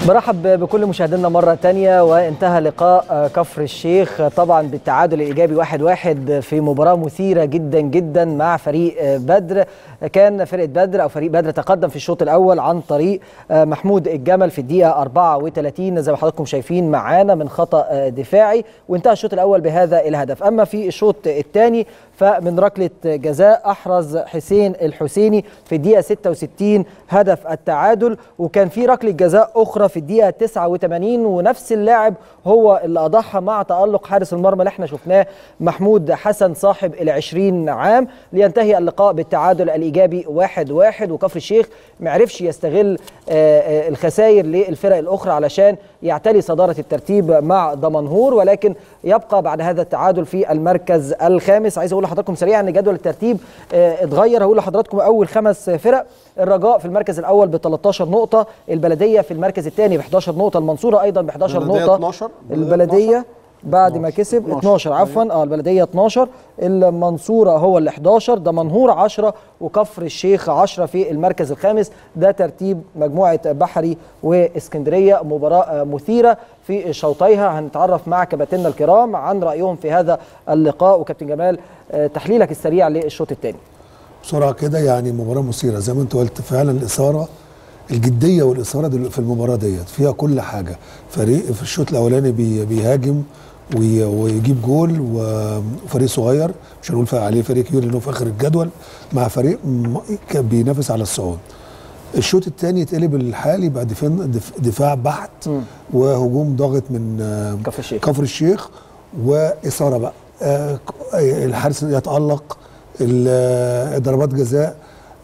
برحب بكل مشاهدينا مرة تانية وانتهى لقاء كفر الشيخ طبعا بالتعادل الإيجابي واحد واحد في مباراة مثيرة جدا جدا مع فريق بدر كان فرقة بدر أو فريق بدر تقدم في الشوط الأول عن طريق محمود الجمل في الدقيقة 34 زي ما حضراتكم شايفين معانا من خطأ دفاعي وانتهى الشوط الأول بهذا الهدف أما في الشوط الثاني فمن ركلة جزاء أحرز حسين الحسيني في الدقيقة 66 هدف التعادل وكان في ركلة جزاء أخرى في الدقيقة 89 ونفس اللاعب هو اللي أضحى مع تألق حارس المرمى اللي احنا شفناه محمود حسن صاحب العشرين عام لينتهي اللقاء بالتعادل الإيجابي واحد واحد وكفر الشيخ معرفش يستغل الخسائر للفرق الأخرى علشان يعتلي صدارة الترتيب مع دمنهور ولكن يبقى بعد هذا التعادل في المركز الخامس عايز أقول لحضراتكم سريعا ان جدول الترتيب اتغير هقول لحضراتكم اول خمس فرق الرجاء في المركز الاول ب 13 نقطه البلديه في المركز الثاني ب 11 نقطه المنصوره ايضا ب 11 نقطه 12 البلديه بعد ما كسب 12, 12 عفوا اه البلديه 12 المنصوره هو ال 11 دمنهور 10 وكفر الشيخ 10 في المركز الخامس ده ترتيب مجموعه بحري واسكندريه مباراه مثيره في شوطيها هنتعرف مع كباتننا الكرام عن رايهم في هذا اللقاء وكابتن جمال تحليلك السريع للشوط الثاني بسرعه كده يعني مباراه مثيره زي ما انت قلت فعلا الاثاره الجديه والاثاره في المباراه ديت فيها كل حاجه فريق في الشوط الاولاني بيهاجم ويجيب جول وفريق صغير مش هنقول عليه فريق كبير لانه في اخر الجدول مع فريق بينافس على الصعود الشوط الثاني اتقلب الحالي بقى دفاع بحت وهجوم ضاغط من كفر الشيخ كفر الشيخ واثاره بقى الحارس يتالق ضربات جزاء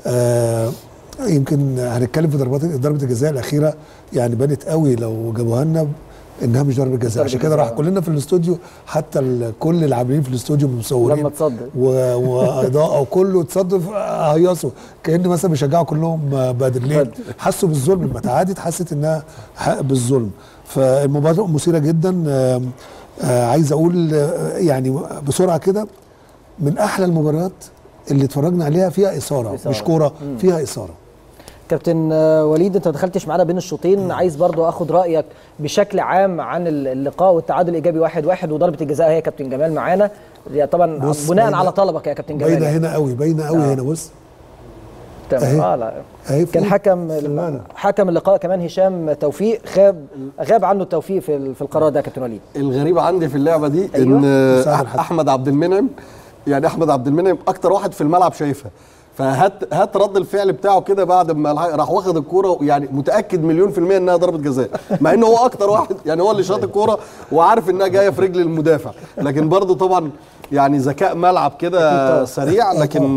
يمكن هنتكلم في ضربات ضربه الجزاء الاخيره يعني بانت قوي لو جابوها لنا انها مش ضربه جزاء عشان كده راح كلنا في الاستوديو حتى كل العاملين في الاستوديو مصورين لما تصدق واضاءه وكله تصدف هيصوا كان مثلا بيشجعوا كلهم بدر ليه؟ حسوا بالظلم لما تعادت حست انها بالظلم فالمباراه مثيره جدا عايز اقول يعني بسرعه كده من احلى المباريات اللي اتفرجنا عليها فيها اثاره, إثارة. مش كوره فيها اثاره كابتن وليد انت ما دخلتش معانا بين الشوطين عايز برضو اخد رايك بشكل عام عن اللقاء والتعادل الايجابي واحد واحد وضربه الجزاء هي كابتن جمال معانا طبعا بناء على طلبك يا كابتن جمال باينه هنا قوي باينه قوي آه. هنا بص تمام اه لا كان حكم حكم اللقاء كمان هشام توفيق غاب غاب عنه التوفيق في في القرار ده يا كابتن وليد الغريب عندي في اللعبه دي أيوة. ان احمد عبد المنعم يعني احمد عبد المنعم اكتر واحد في الملعب شايفها فهات هات رد الفعل بتاعه كده بعد ما راح واخد الكوره يعني متاكد مليون في الميه انها ضربه جزاء مع ان هو اكتر واحد يعني هو اللي شاط الكوره وعارف انها جايه في رجل المدافع لكن برضه طبعا يعني ذكاء ملعب كده سريع لكن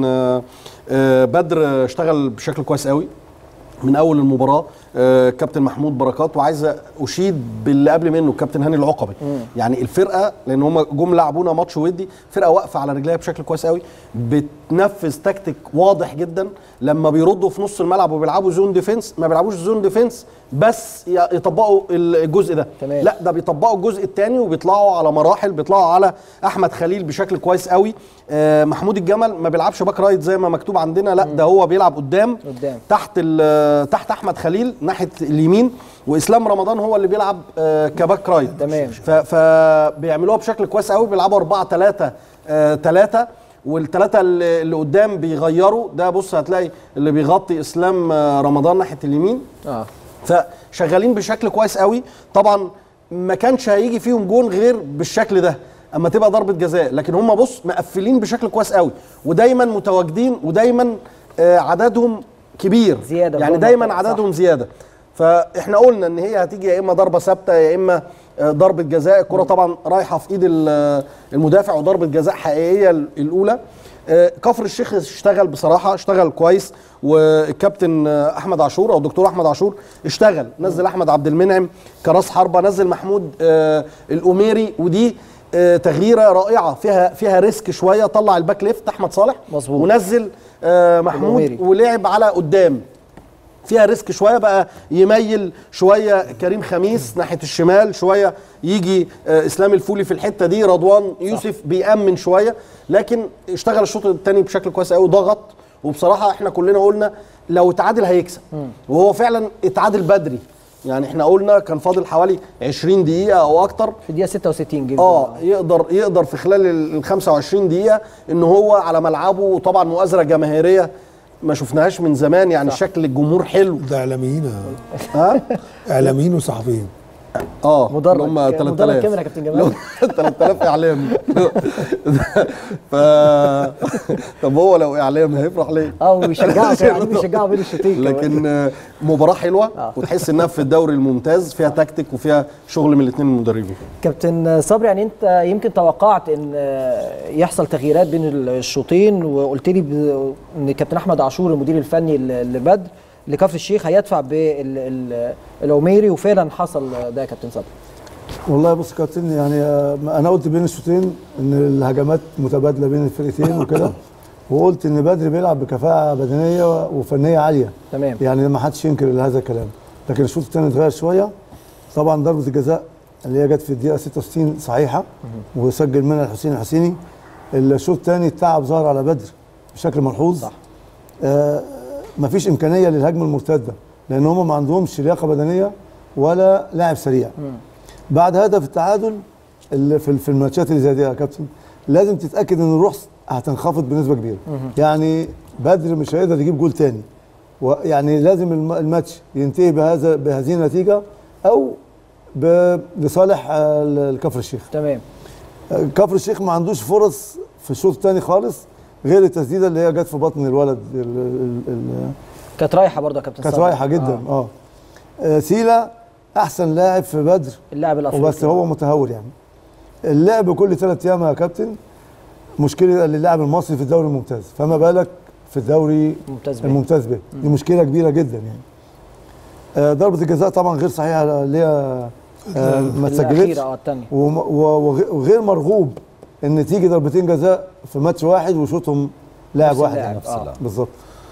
بدر اشتغل بشكل كويس قوي من اول المباراه آه كابتن محمود بركات وعايز اشيد باللي قبل منه كابتن هاني العقبي مم. يعني الفرقه لان هم جم لعبونا ماتش ودي فرقه واقفه على رجليها بشكل كويس قوي بتنفذ تكتيك واضح جدا لما بيردوا في نص الملعب وبيلعبوا زون ديفنس ما بيلعبوش زون ديفنس بس يطبقوا الجزء ده تمام. لا ده بيطبقوا الجزء الثاني وبيطلعوا على مراحل بيطلعوا على احمد خليل بشكل كويس قوي آه محمود الجمل ما بيلعبش باك رايت زي ما مكتوب عندنا لا ده هو بيلعب قدام قدام تحت تحت احمد خليل ناحيه اليمين واسلام رمضان هو اللي بيلعب آه كباك رايت تمام فبيعملوها بشكل كويس قوي بيلعبوا 4 3 3 والثلاثه اللي قدام بيغيروا ده بص هتلاقي اللي بيغطي اسلام رمضان ناحيه اليمين اه فشغالين بشكل كويس قوي طبعا ما كانش هيجي فيهم جون غير بالشكل ده اما تبقى ضربه جزاء لكن هم بص مقفلين بشكل كويس قوي ودايما متواجدين ودايما آه عددهم كبير زياده يعني دايما عددهم صح. زياده فاحنا قلنا ان هي هتيجي يا اما ضربه ثابته يا اما ضربه جزاء الكره طبعا رايحه في ايد المدافع وضربه جزاء حقيقيه الاولى كفر الشيخ اشتغل بصراحه اشتغل كويس والكابتن احمد عاشور او الدكتور احمد عاشور اشتغل نزل احمد عبد المنعم كراس حربه نزل محمود الاميري ودي تغييره رائعه فيها فيها ريسك شويه طلع الباك ليفت احمد صالح مظبوط ونزل محمود ولعب على قدام فيها ريسك شويه بقى يميل شويه كريم خميس ناحيه الشمال شويه يجي اسلام الفولي في الحته دي رضوان يوسف بيامن شويه لكن اشتغل الشوط الثاني بشكل كويس قوي ضغط وبصراحه احنا كلنا قلنا لو اتعادل هيكسب وهو فعلا اتعادل بدري يعني احنا قلنا كان فاضل حوالي 20 دقيقه او اكتر في الدقيقه 66 جدا اه يقدر يقدر في خلال ال 25 دقيقه ان هو على ملعبه وطبعا مؤازره جماهيريه ما شفناهاش من زمان يعني صح. شكل الجمهور حلو ده اعلاميين ها اعلاميين وصحفيين اه مدرج هم مدرج 3000 كاميرا يا كابتن جمال 3000 اعلام ف طب هو لو اعلام هيفرح ليه؟ اه ويشجعوا يعني بيشجعوا بين الشوطين كمان. لكن آه، مباراه حلوه آه. وتحس انها في الدوري الممتاز فيها تكتيك وفيها شغل من الاثنين المدربين كابتن صبري يعني انت يمكن توقعت ان يحصل تغييرات بين الشوطين وقلت لي ب- ان كابتن احمد عاشور المدير الفني ل- لبدر لكفر الشيخ هيدفع بالعميري وفعلا حصل ده يا كابتن صبري والله بص يا كابتن يعني آه، انا قلت بين الشوطين ان الهجمات متبادله بين الفرقتين وكده وقلت ان بدري بيلعب بكفاءه بدنيه وفنيه عاليه تمام يعني ما حدش ينكر هذا الكلام لكن الشوط الثاني اتغير شويه طبعا ضربه الجزاء اللي هي جت في الدقيقه 66 صحيحه وسجل منها الحسين الحسيني الشوط الثاني التعب ظهر على بدر بشكل ملحوظ صح. آه مفيش امكانيه للهجمه المرتده لان هم ما عندهمش لياقه بدنيه ولا لاعب سريع بعد هدف التعادل اللي في في الماتشات اللي زي دي يا كابتن لازم تتاكد ان الروح هتنخفض بنسبه كبيره يعني بدر مش هيقدر يجيب جول تاني ويعني لازم الم- الماتش ينتهي بهذا بهذه النتيجه او ب- لصالح آه، الكفر الشيخ تمام آه، كفر الشيخ ما عندوش فرص في الشوط الثاني خالص غير التسديده اللي هي جت في بطن الولد ال- ال- ال- كانت رايحه برضه يا كابتن كانت صبري. رايحه جدا آه. اه, آه. سيلا احسن لاعب في بدر اللاعب الافريقي وبس هو متهور يعني اللعب كل ثلاث ايام يا كابتن مشكله للاعب المصري في الدوري الممتاز فما بالك في الدوري ممتاز بيه. الممتاز به دي مشكله كبيره جدا يعني آه ضربه الجزاء طبعا غير صحيحه اللي هي آه ما اتسجلتش الاخيره اه الثانيه وم- و- وغ- وغير مرغوب ان تيجي ضربتين جزاء في ماتش واحد ويشوطهم لاعب نفس واحد اللاعب، يعني آه. بالظبط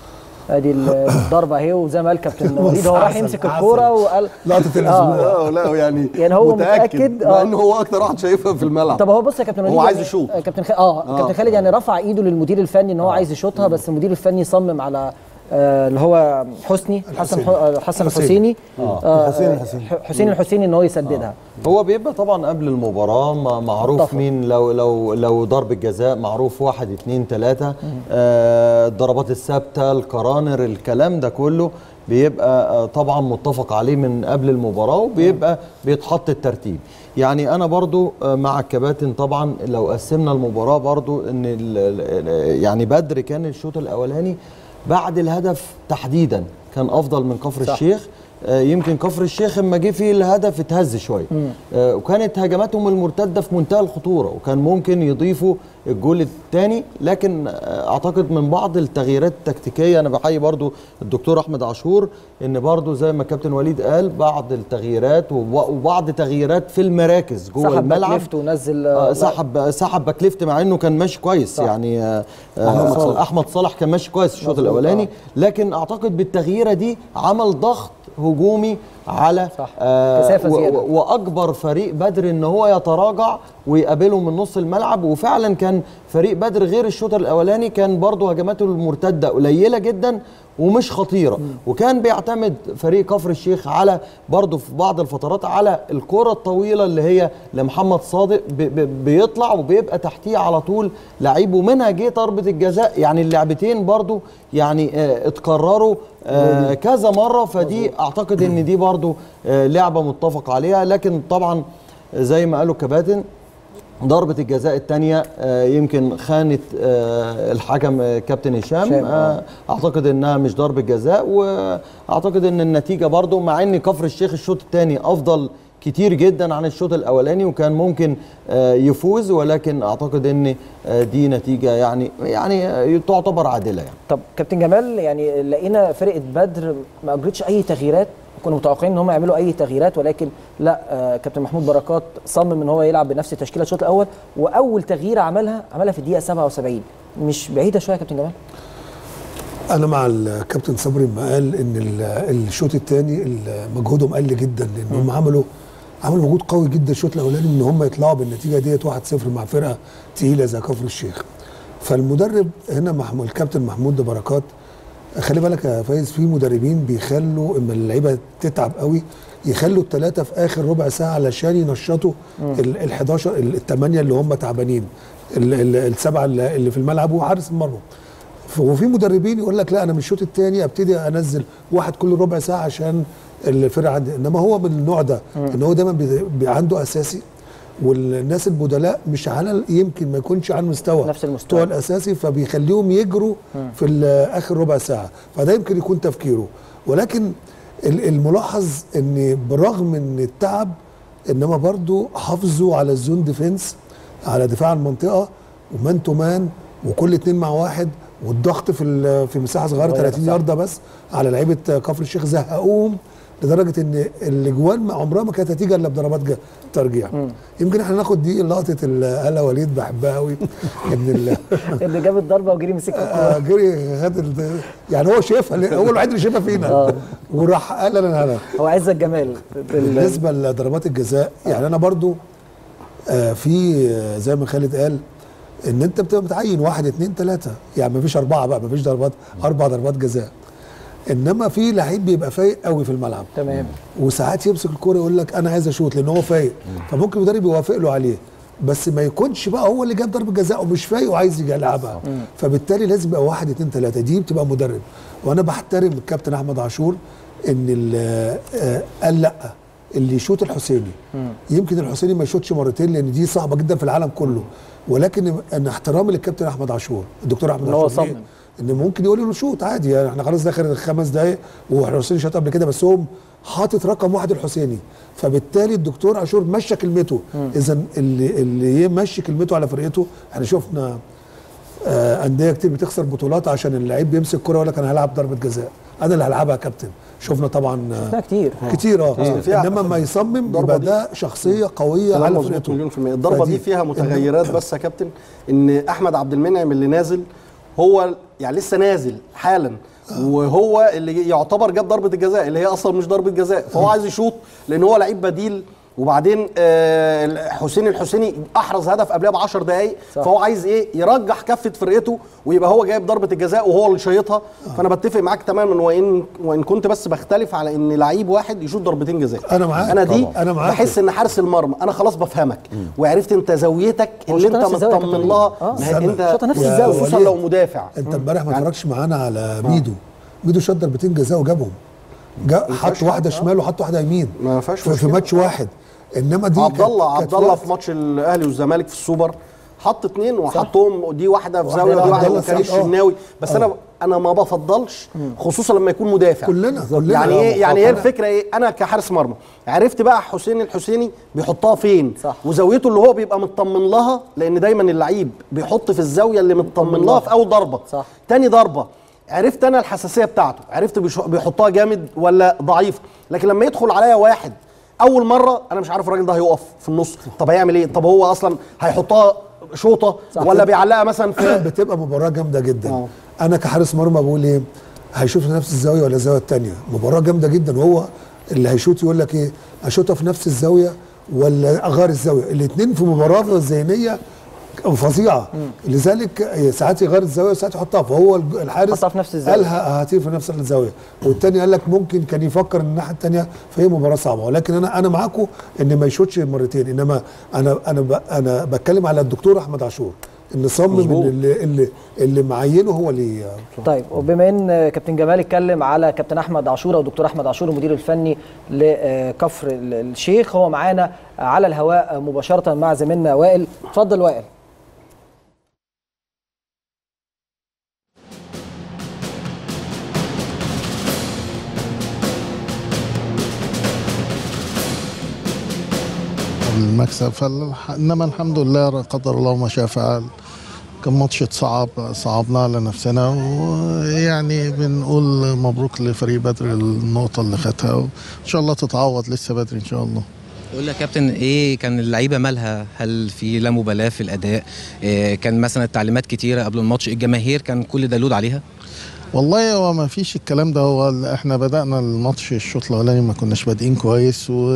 ادي الضربه اهي وزي ما قال كابتن وليد هو بص، راح عسل، يمسك عسل. الكوره وقال لقطه الاسبوع اه لا يعني يعني هو متأكد، مع آه. ان هو اكتر واحد شايفها في الملعب طب هو بص يا كابتن هو وليد عايز يعني- يشوط. آه، كابتن خ... اه, آه. كابتن خالد يعني رفع ايده للمدير الفني ان هو عايز يشوطها بس المدير الفني صمم على آه اللي هو حسني حسن الحسيني. ح- آه، حسن الحسيني. الحسيني آه الحسين آه، الحسيني. ح- حسين الحسيني ان هو يسددها هو بيبقى طبعا قبل المباراة ما- معروف اتفق. مين لو لو لو ضرب الجزاء معروف واحد اتنين تلاتة آه الضربات الثابتة الكرانر الكلام ده كله بيبقى آه طبعا متفق عليه من قبل المباراة وبيبقى بيتحط الترتيب يعني انا برضو آه مع الكباتن طبعا لو قسمنا المباراة برضو ان ال- ال- يعني بدر كان الشوط الاولاني بعد الهدف تحديدا كان افضل من كفر صح. الشيخ آه، يمكن كفر الشيخ اما جه فيه الهدف اتهز شويه آه، وكانت هجماتهم المرتده في منتهى الخطوره وكان ممكن يضيفوا الجول الثاني لكن آه، اعتقد من بعض التغييرات التكتيكيه انا بحيي برضو الدكتور احمد عاشور ان برضو زي ما كابتن وليد قال بعض التغييرات وب- وبعض تغييرات في المراكز جوه سحب باك الملعب ليفت ونزل آه، آه سحب سحب باك ليفت مع انه كان ماشي كويس صح. يعني آه، أحمد آه، صالح. احمد صالح كان ماشي كويس الشوط مظبوط، الاولاني آه. لكن اعتقد بالتغييره دي عمل ضغط هجومي على صح. آه كثافة و- زيادة. و- واجبر فريق بدر ان هو يتراجع ويقابله من نص الملعب وفعلا كان فريق بدر غير الشوط الاولاني كان برضه هجماته المرتده قليله جدا ومش خطيره وكان بيعتمد فريق كفر الشيخ على برضه في بعض الفترات على الكره الطويله اللي هي لمحمد صادق ب- ب- بيطلع وبيبقى تحتيه على طول لعيب ومنها جه ضربه الجزاء يعني اللعبتين برضه يعني آه اتكرروا آه كذا مره فدي اعتقد ان دي برضه آه لعبه متفق عليها لكن طبعا زي ما قالوا الكباتن ضربة الجزاء الثانية يمكن خانت آه، الحكم آه، كابتن هشام هشام، آه. آه، اعتقد انها مش ضربة جزاء واعتقد ان النتيجة برضو مع ان كفر الشيخ الشوط الثاني افضل كتير جدا عن الشوط الاولاني وكان ممكن آه، يفوز ولكن اعتقد ان آه، دي نتيجة يعني يعني آه، تعتبر عادلة يعني طب كابتن جمال يعني لقينا فرقه بدر ما اجرتش اي تغييرات كنا متوقعين ان هم يعملوا اي تغييرات ولكن لا آه كابتن محمود بركات صمم ان هو يلعب بنفس تشكيله الشوط الاول واول تغييره عملها عملها في الدقيقه 77 مش بعيده شويه يا كابتن جمال انا مع الكابتن صبري ما قال ان ال- الشوط الثاني مجهودهم قل جدا لان هم عملوا عملوا مجهود قوي جدا الشوط الاولاني ان هم يطلعوا بالنتيجه ديت 1-0 مع فرقه تقيله زي كفر الشيخ فالمدرب هنا محمود الكابتن محمود بركات خلي بالك يا فايز في مدربين بيخلوا اما اللعيبه تتعب قوي يخلوا الثلاثه في اخر ربع ساعه علشان ينشطوا ال 11 الثمانيه اللي هم تعبانين ال- ال- السبعه اللي اللي في الملعب وحارس المرمى ف- وفي مدربين يقول لك لا انا من الشوط الثاني ابتدي انزل واحد كل ربع ساعه عشان الفرقه عندي انما هو من النوع ده ان هو دايما بي- بي عنده اساسي والناس البدلاء مش على ال- يمكن ما يكونش على المستوى نفس المستوى. بتوع الاساسي فبيخليهم يجروا في ال- اخر ربع ساعه فده يمكن يكون تفكيره ولكن ال- الملاحظ ان برغم ان التعب انما برضو حافظوا على الزون ديفنس على دفاع المنطقه ومان تو مان وكل اتنين مع واحد والضغط في ال- في مساحه صغيره صغيرة، 30 صح. يارده بس على لعيبه كفر الشيخ زهقوهم لدرجه ان الاجوان ما- عمرها ما كانت هتيجي الا بضربات جا- ترجيع يمكن احنا ناخد دي لقطه ال- هلا وليد بحبها قوي ان ال- اللي جاب الضربه وجري مسك الكوره آه، جري خد ال- يعني هو شايفها هو الوحيد اللي شايفها فينا وراح قال انا انا هو عز الجمال بالنسبه لضربات الجزاء يعني انا برضو آه في آه، زي ما خالد قال ان انت بتبقى متعين واحد اتنين تلاته يعني مفيش اربعه بقى مفيش ضربات اربع ضربات جزاء انما في لعيب بيبقى فايق قوي في الملعب تمام وساعات يمسك الكوره يقول لك انا عايز اشوط لان هو فايق فممكن المدرب يوافق له عليه بس ما يكونش بقى هو اللي جاب ضربه جزاء ومش فايق وعايز يجي يلعبها فبالتالي لازم يبقى واحد اتنين تلاته دي بتبقى مدرب وانا بحترم الكابتن احمد عاشور ان ال- آه، قال لا اللي يشوط الحسيني يمكن الحسيني ما يشوطش مرتين لان دي صعبه جدا في العالم كله ولكن ان احترامي للكابتن احمد عاشور الدكتور احمد إن هو عاشور ليه؟ صمم. ان ممكن يقول له شوط عادي يعني احنا خلاص داخل الخمس دقايق وحسين شاط قبل كده بس هو حاطط رقم واحد الحسيني فبالتالي الدكتور عاشور مشى كلمته اذا اللي اللي يمشي كلمته على فرقته احنا شفنا آه انديه كتير بتخسر بطولات عشان اللعيب بيمسك كرة يقول لك انا هلعب ضربه جزاء انا اللي هلعبها يا كابتن شفنا طبعا آه شفناها كتير كتير اه فيها- انما ما يصمم الضربة يبقى دي- ده شخصيه قويه كلام على مظبوط فرقته مليون في المية الضربة فدي- دي فيها متغيرات بس يا كابتن ان احمد عبد المنعم اللي نازل هو يعني لسه نازل حالا وهو اللي يعتبر جاب ضربة الجزاء اللي هي اصلا مش ضربة جزاء فهو عايز يشوط لان هو لعيب بديل وبعدين آه، حسين الحسيني احرز هدف قبلها ب 10 دقائق صح. فهو عايز ايه يرجح كفه فرقته ويبقى هو جايب ضربه الجزاء وهو اللي شايطها فانا بتفق معاك تماما وان وان كنت بس بختلف على ان لعيب واحد يشوط ضربتين جزاء أنا معاك انا دي طبعاً. أنا معاك. بحس ان حارس المرمى انا خلاص بفهمك وعرفت انت زاويتك هو اللي شاطها انت نفس الزاوية يا مطمن كابتن لها آه. ما هي استنى. انت شاطها نفس يا الزاوية. خصوصا وليد. لو مدافع انت امبارح ما يعني- اتفرجتش معانا على ميدو ميدو شاط ضربتين جزاء وجابهم جا حط واحده شمال وحط واحده يمين ما فيهاش في, في مشكلة. ماتش واحد انما دي عبد الله كانت- عبد كانت الله وقت. في ماتش الاهلي والزمالك في السوبر حط اتنين وحطهم دي واحده في واحدة زاويه ودي عبد واحده الله وكريم صح، آه. الشناوي بس آه. انا انا ما بفضلش خصوصا لما يكون مدافع كلنا كلنا يعني آه، ايه يعني ايه طبعاً. الفكره ايه انا كحارس مرمى عرفت بقى حسين الحسيني بيحطها فين صح. وزاويته اللي هو بيبقى مطمن لها لان دايما اللعيب بيحط في الزاويه اللي مطمن لها في اول ضربه صح. تاني ضربه عرفت انا الحساسيه بتاعته عرفت بيش- بيحطها جامد ولا ضعيف لكن لما يدخل عليا واحد اول مره انا مش عارف الراجل ده هيقف في النص طب هيعمل ايه طب هو اصلا هيحطها شوطه ولا بيعلقها مثلا في بتبقى مباراه جامده جدا آه. انا كحارس مرمى بقول ايه هيشوط في نفس الزاويه ولا الزاويه الثانيه مباراه جامده جدا وهو اللي هيشوط يقول لك ايه اشوطها في نفس الزاويه ولا اغير الزاويه الاثنين في مباراه ذهنيه فظيعه لذلك ساعات يغير الزاويه وساعات يحطها فهو الحارس حطها في نفس الزاوية. قال ه- هطير في نفس الزاويه والتاني قال لك ممكن كان يفكر ان الناحيه الثانيه فهي مباراه صعبه ولكن انا انا معاكم ان ما يشوطش مرتين انما انا انا ب- انا بتكلم على الدكتور احمد عاشور ان صمم ان اللي اللي, اللي معينه هو اللي طيب وبما ان كابتن جمال اتكلم على كابتن احمد عاشور او دكتور احمد عاشور المدير الفني لكفر ال- الشيخ هو معانا على الهواء مباشره مع زميلنا وائل اتفضل وائل المكسب فالح... انما الحمد لله قدر الله ما شاء فعل كان ماتش صعب صعبناه لنفسنا ويعني بنقول مبروك لفريق بدر النقطة اللي خدها وإن شاء الله تتعوض لسه بدري إن شاء الله قول لي يا كابتن ايه كان اللعيبه مالها هل في لا مبالاه في الاداء إيه كان مثلا التعليمات كتيره قبل الماتش الجماهير كان كل ده لود عليها والله هو ما فيش الكلام ده هو ال- احنا بدأنا الماتش الشوط الاولاني ما كناش بادئين كويس و...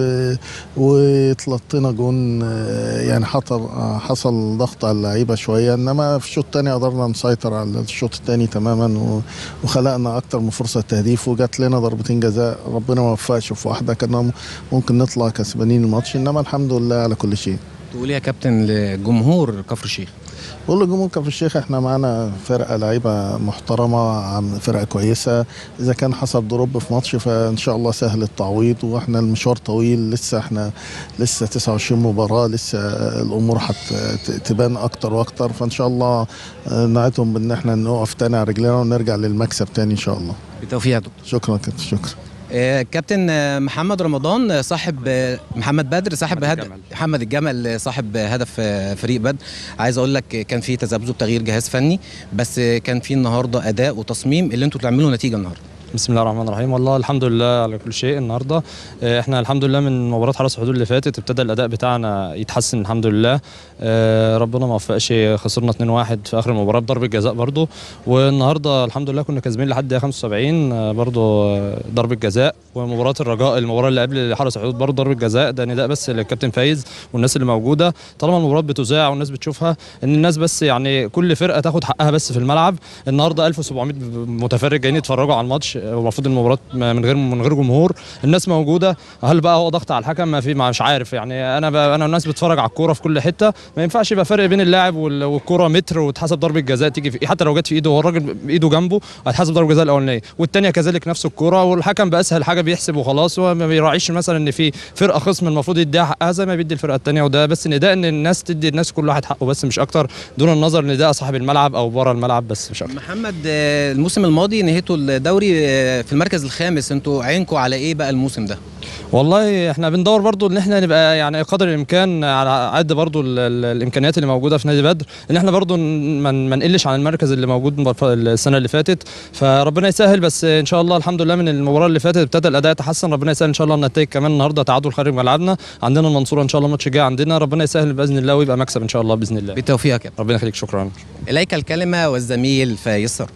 واتلطينا جون آه، يعني حصل حصل ضغط على اللعيبه شويه انما في الشوط الثاني قدرنا نسيطر على الشوط الثاني تماما و... وخلقنا اكتر من فرصه تهديف وجات لنا ضربتين جزاء ربنا ما وفقش في واحده كنا ممكن نطلع كسبانين الماتش انما الحمد لله على كل شيء تقول يا كابتن لجمهور كفر الشيخ بقول لجمهور كفر الشيخ احنا معانا فرقه لعيبه محترمه عم فرقه كويسه اذا كان حصل دروب في ماتش فان شاء الله سهل التعويض واحنا المشوار طويل لسه احنا لسه 29 مباراه لسه الامور هتبان اكتر واكتر فان شاء الله اه، نعدهم بان احنا نقف تاني على رجلنا ونرجع للمكسب تاني ان شاء الله بالتوفيق يا دكتور شكرا كابتن شكرا آه، كابتن آه، محمد رمضان آه، صاحب آه، محمد بدر صاحب محمد هدف الجمل. محمد الجمل آه، صاحب آه، هدف آه، فريق بدر عايز اقول لك آه، كان في تذبذب تغيير جهاز فني بس آه، كان في النهارده اداء وتصميم اللي انتوا تعملوا نتيجه النهارده بسم الله الرحمن الرحيم والله الحمد لله على كل شيء النهارده آه، احنا الحمد لله من مباراه حرس الحدود اللي فاتت ابتدى الاداء بتاعنا يتحسن الحمد لله آه، ربنا ما وفقش خسرنا 2-1 في اخر المباراه بضربه جزاء برضو والنهارده الحمد لله كنا كاسبين لحد دقيقه 75 آه، برضو آه، ضربه جزاء ومباراه الرجاء المباراه اللي قبل حرس الحدود برضو ضربه جزاء ده نداء بس للكابتن فايز والناس اللي موجوده طالما المباراه بتذاع والناس بتشوفها ان الناس بس يعني كل فرقه تاخد حقها بس في الملعب النهارده 1700 متفرج جايين يتفرجوا على الماتش المفروض المباراه من غير من غير جمهور الناس موجوده هل بقى هو ضغط على الحكم ما في ما مش عارف يعني انا ب... انا الناس بتتفرج على الكوره في كل حته ما ينفعش يبقى فرق بين اللاعب وال- والكوره متر وتحسب ضربه جزاء تيجي في حتى لو جت في ايده هو الراجل بايده جنبه هتحسب ضربه جزاء الاولانيه والثانيه كذلك نفس الكوره والحكم باسهل حاجه بيحسب وخلاص هو ما بيراعيش مثلا ان في فرقه خصم المفروض يديها حقها زي ما بيدي الفرقه الثانيه وده بس نداء ان الناس تدي الناس كل واحد حقه بس مش اكتر دون النظر ان ده صاحب الملعب او بره الملعب بس مش اكتر محمد آه، الموسم الماضي نهيتوا الدوري آه، في المركز الخامس انتوا عينكم على ايه بقى الموسم ده والله احنا بندور برضو ان احنا نبقى يعني قدر الامكان على قد برضو ال- ال- الامكانيات اللي موجوده في نادي بدر ان احنا برضو ن- ما ن- ما نقلش عن المركز اللي موجود الف- السنه اللي فاتت فربنا يسهل بس ان شاء الله الحمد لله من المباراه اللي فاتت ابتدى الاداء يتحسن ربنا يسهل ان شاء الله النتائج كمان النهارده تعادل خارج ملعبنا عندنا المنصوره ان شاء الله ماتش جاي عندنا ربنا يسهل باذن الله ويبقى مكسب ان شاء الله باذن الله بالتوفيق يا كابتن ربنا يخليك شكرا اليك الكلمه والزميل فايز ثروت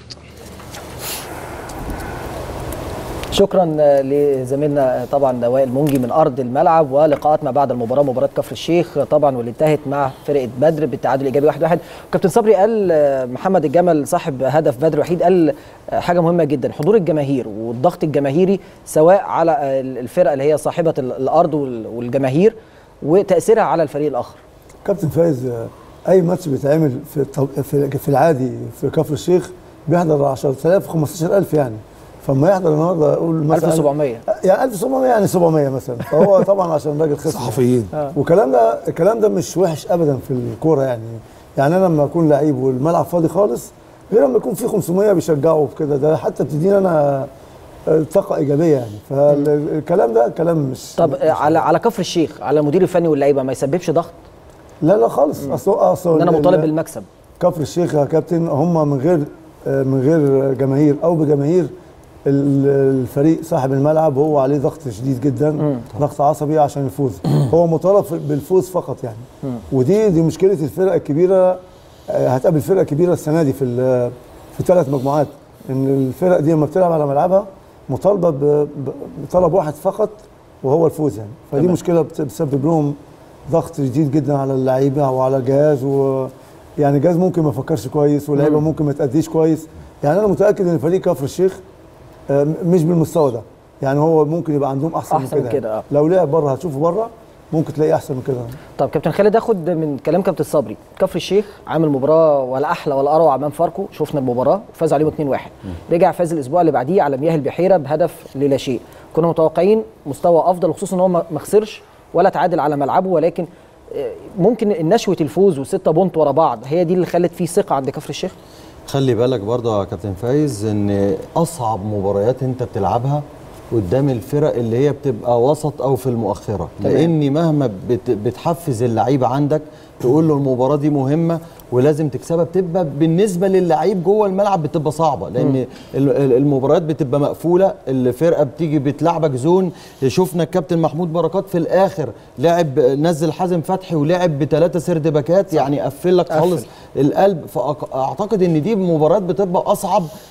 شكرا لزميلنا طبعا وائل منجي من ارض الملعب ولقاءات ما بعد المباراه مباراه كفر الشيخ طبعا واللي انتهت مع فرقه بدر بالتعادل الايجابي 1 1 وكابتن صبري قال محمد الجمل صاحب هدف بدر وحيد قال حاجه مهمه جدا حضور الجماهير والضغط الجماهيري سواء على الفرقه اللي هي صاحبه الارض والجماهير وتاثيرها على الفريق الاخر كابتن فايز آه، اي ماتش بيتعمل في الطب- في في العادي في كفر الشيخ بيحضر 10000 15000 يعني فما يحضر النهارده اقول مثلا 1700 يعني 1700 يعني 700 مثلا فهو طبعا عشان راجل خصم صحفيين والكلام ده الكلام ده مش وحش ابدا في الكوره يعني يعني انا لما اكون لعيب والملعب فاضي خالص غير لما يكون في 500 بيشجعوا كده ده حتى بتديني انا آه، طاقه ايجابيه يعني فالكلام ده كلام مش طب مش على على كفر الشيخ على المدير الفني واللعيبه ما يسببش ضغط لا لا خالص اصل اصل ان انا ال- مطالب بالمكسب كفر الشيخ يا كابتن هم من غير آه، من غير جماهير او بجماهير ال- الفريق صاحب الملعب هو عليه ضغط شديد جدا ضغط عصبي عشان يفوز هو مطالب في- بالفوز فقط يعني ودي دي مشكله الفرق الكبيره آه، هتقابل فرقه كبيره السنه دي في ال- في ثلاث مجموعات ان الفرق دي لما بتلعب على ملعبها مطالبه ب- ب- بطلب واحد فقط وهو الفوز يعني فدي تمام. مشكله بت- بتسبب لهم ضغط شديد جدا على اللعيبه وعلى الجهاز و يعني الجهاز ممكن ما يفكرش كويس واللعيبه ممكن ما تأديش كويس يعني انا متاكد ان فريق كفر الشيخ آه، م- مش بالمستوى ده يعني هو ممكن يبقى عندهم احسن, أحسن من من كده، كده آه. يعني. لو لعب بره هتشوفه بره ممكن تلاقيه احسن من كده طب كابتن خالد اخد من كلام كابتن صبري كفر الشيخ عامل مباراه ولا احلى ولا اروع امام فاركو شفنا المباراه وفاز عليهم 2-1 رجع فاز الاسبوع اللي بعديه على مياه البحيره بهدف للا شيء كنا متوقعين مستوى افضل وخصوصا ان هو ما ما خسرش ولا تعادل على ملعبه ولكن آه، ممكن نشوه الفوز وستة بونت ورا بعض هي دي اللي خلت فيه ثقه عند كفر الشيخ خلي بالك برضه يا كابتن فايز ان اصعب مباريات انت بتلعبها قدام الفرق اللي هي بتبقى وسط او في المؤخره تمام. لان مهما بت بتحفز اللعيبه عندك تقول له المباراه دي مهمه ولازم تكسبها بتبقى بالنسبه للعيب جوه الملعب بتبقى صعبه لان ال- ال- المباريات بتبقى مقفوله الفرقه بتيجي بتلعبك زون شفنا الكابتن محمود بركات في الاخر لعب نزل حازم فتحي ولعب بثلاثه سرد باكات يعني قفل لك خالص القلب فاعتقد ان دي مباريات بتبقى اصعب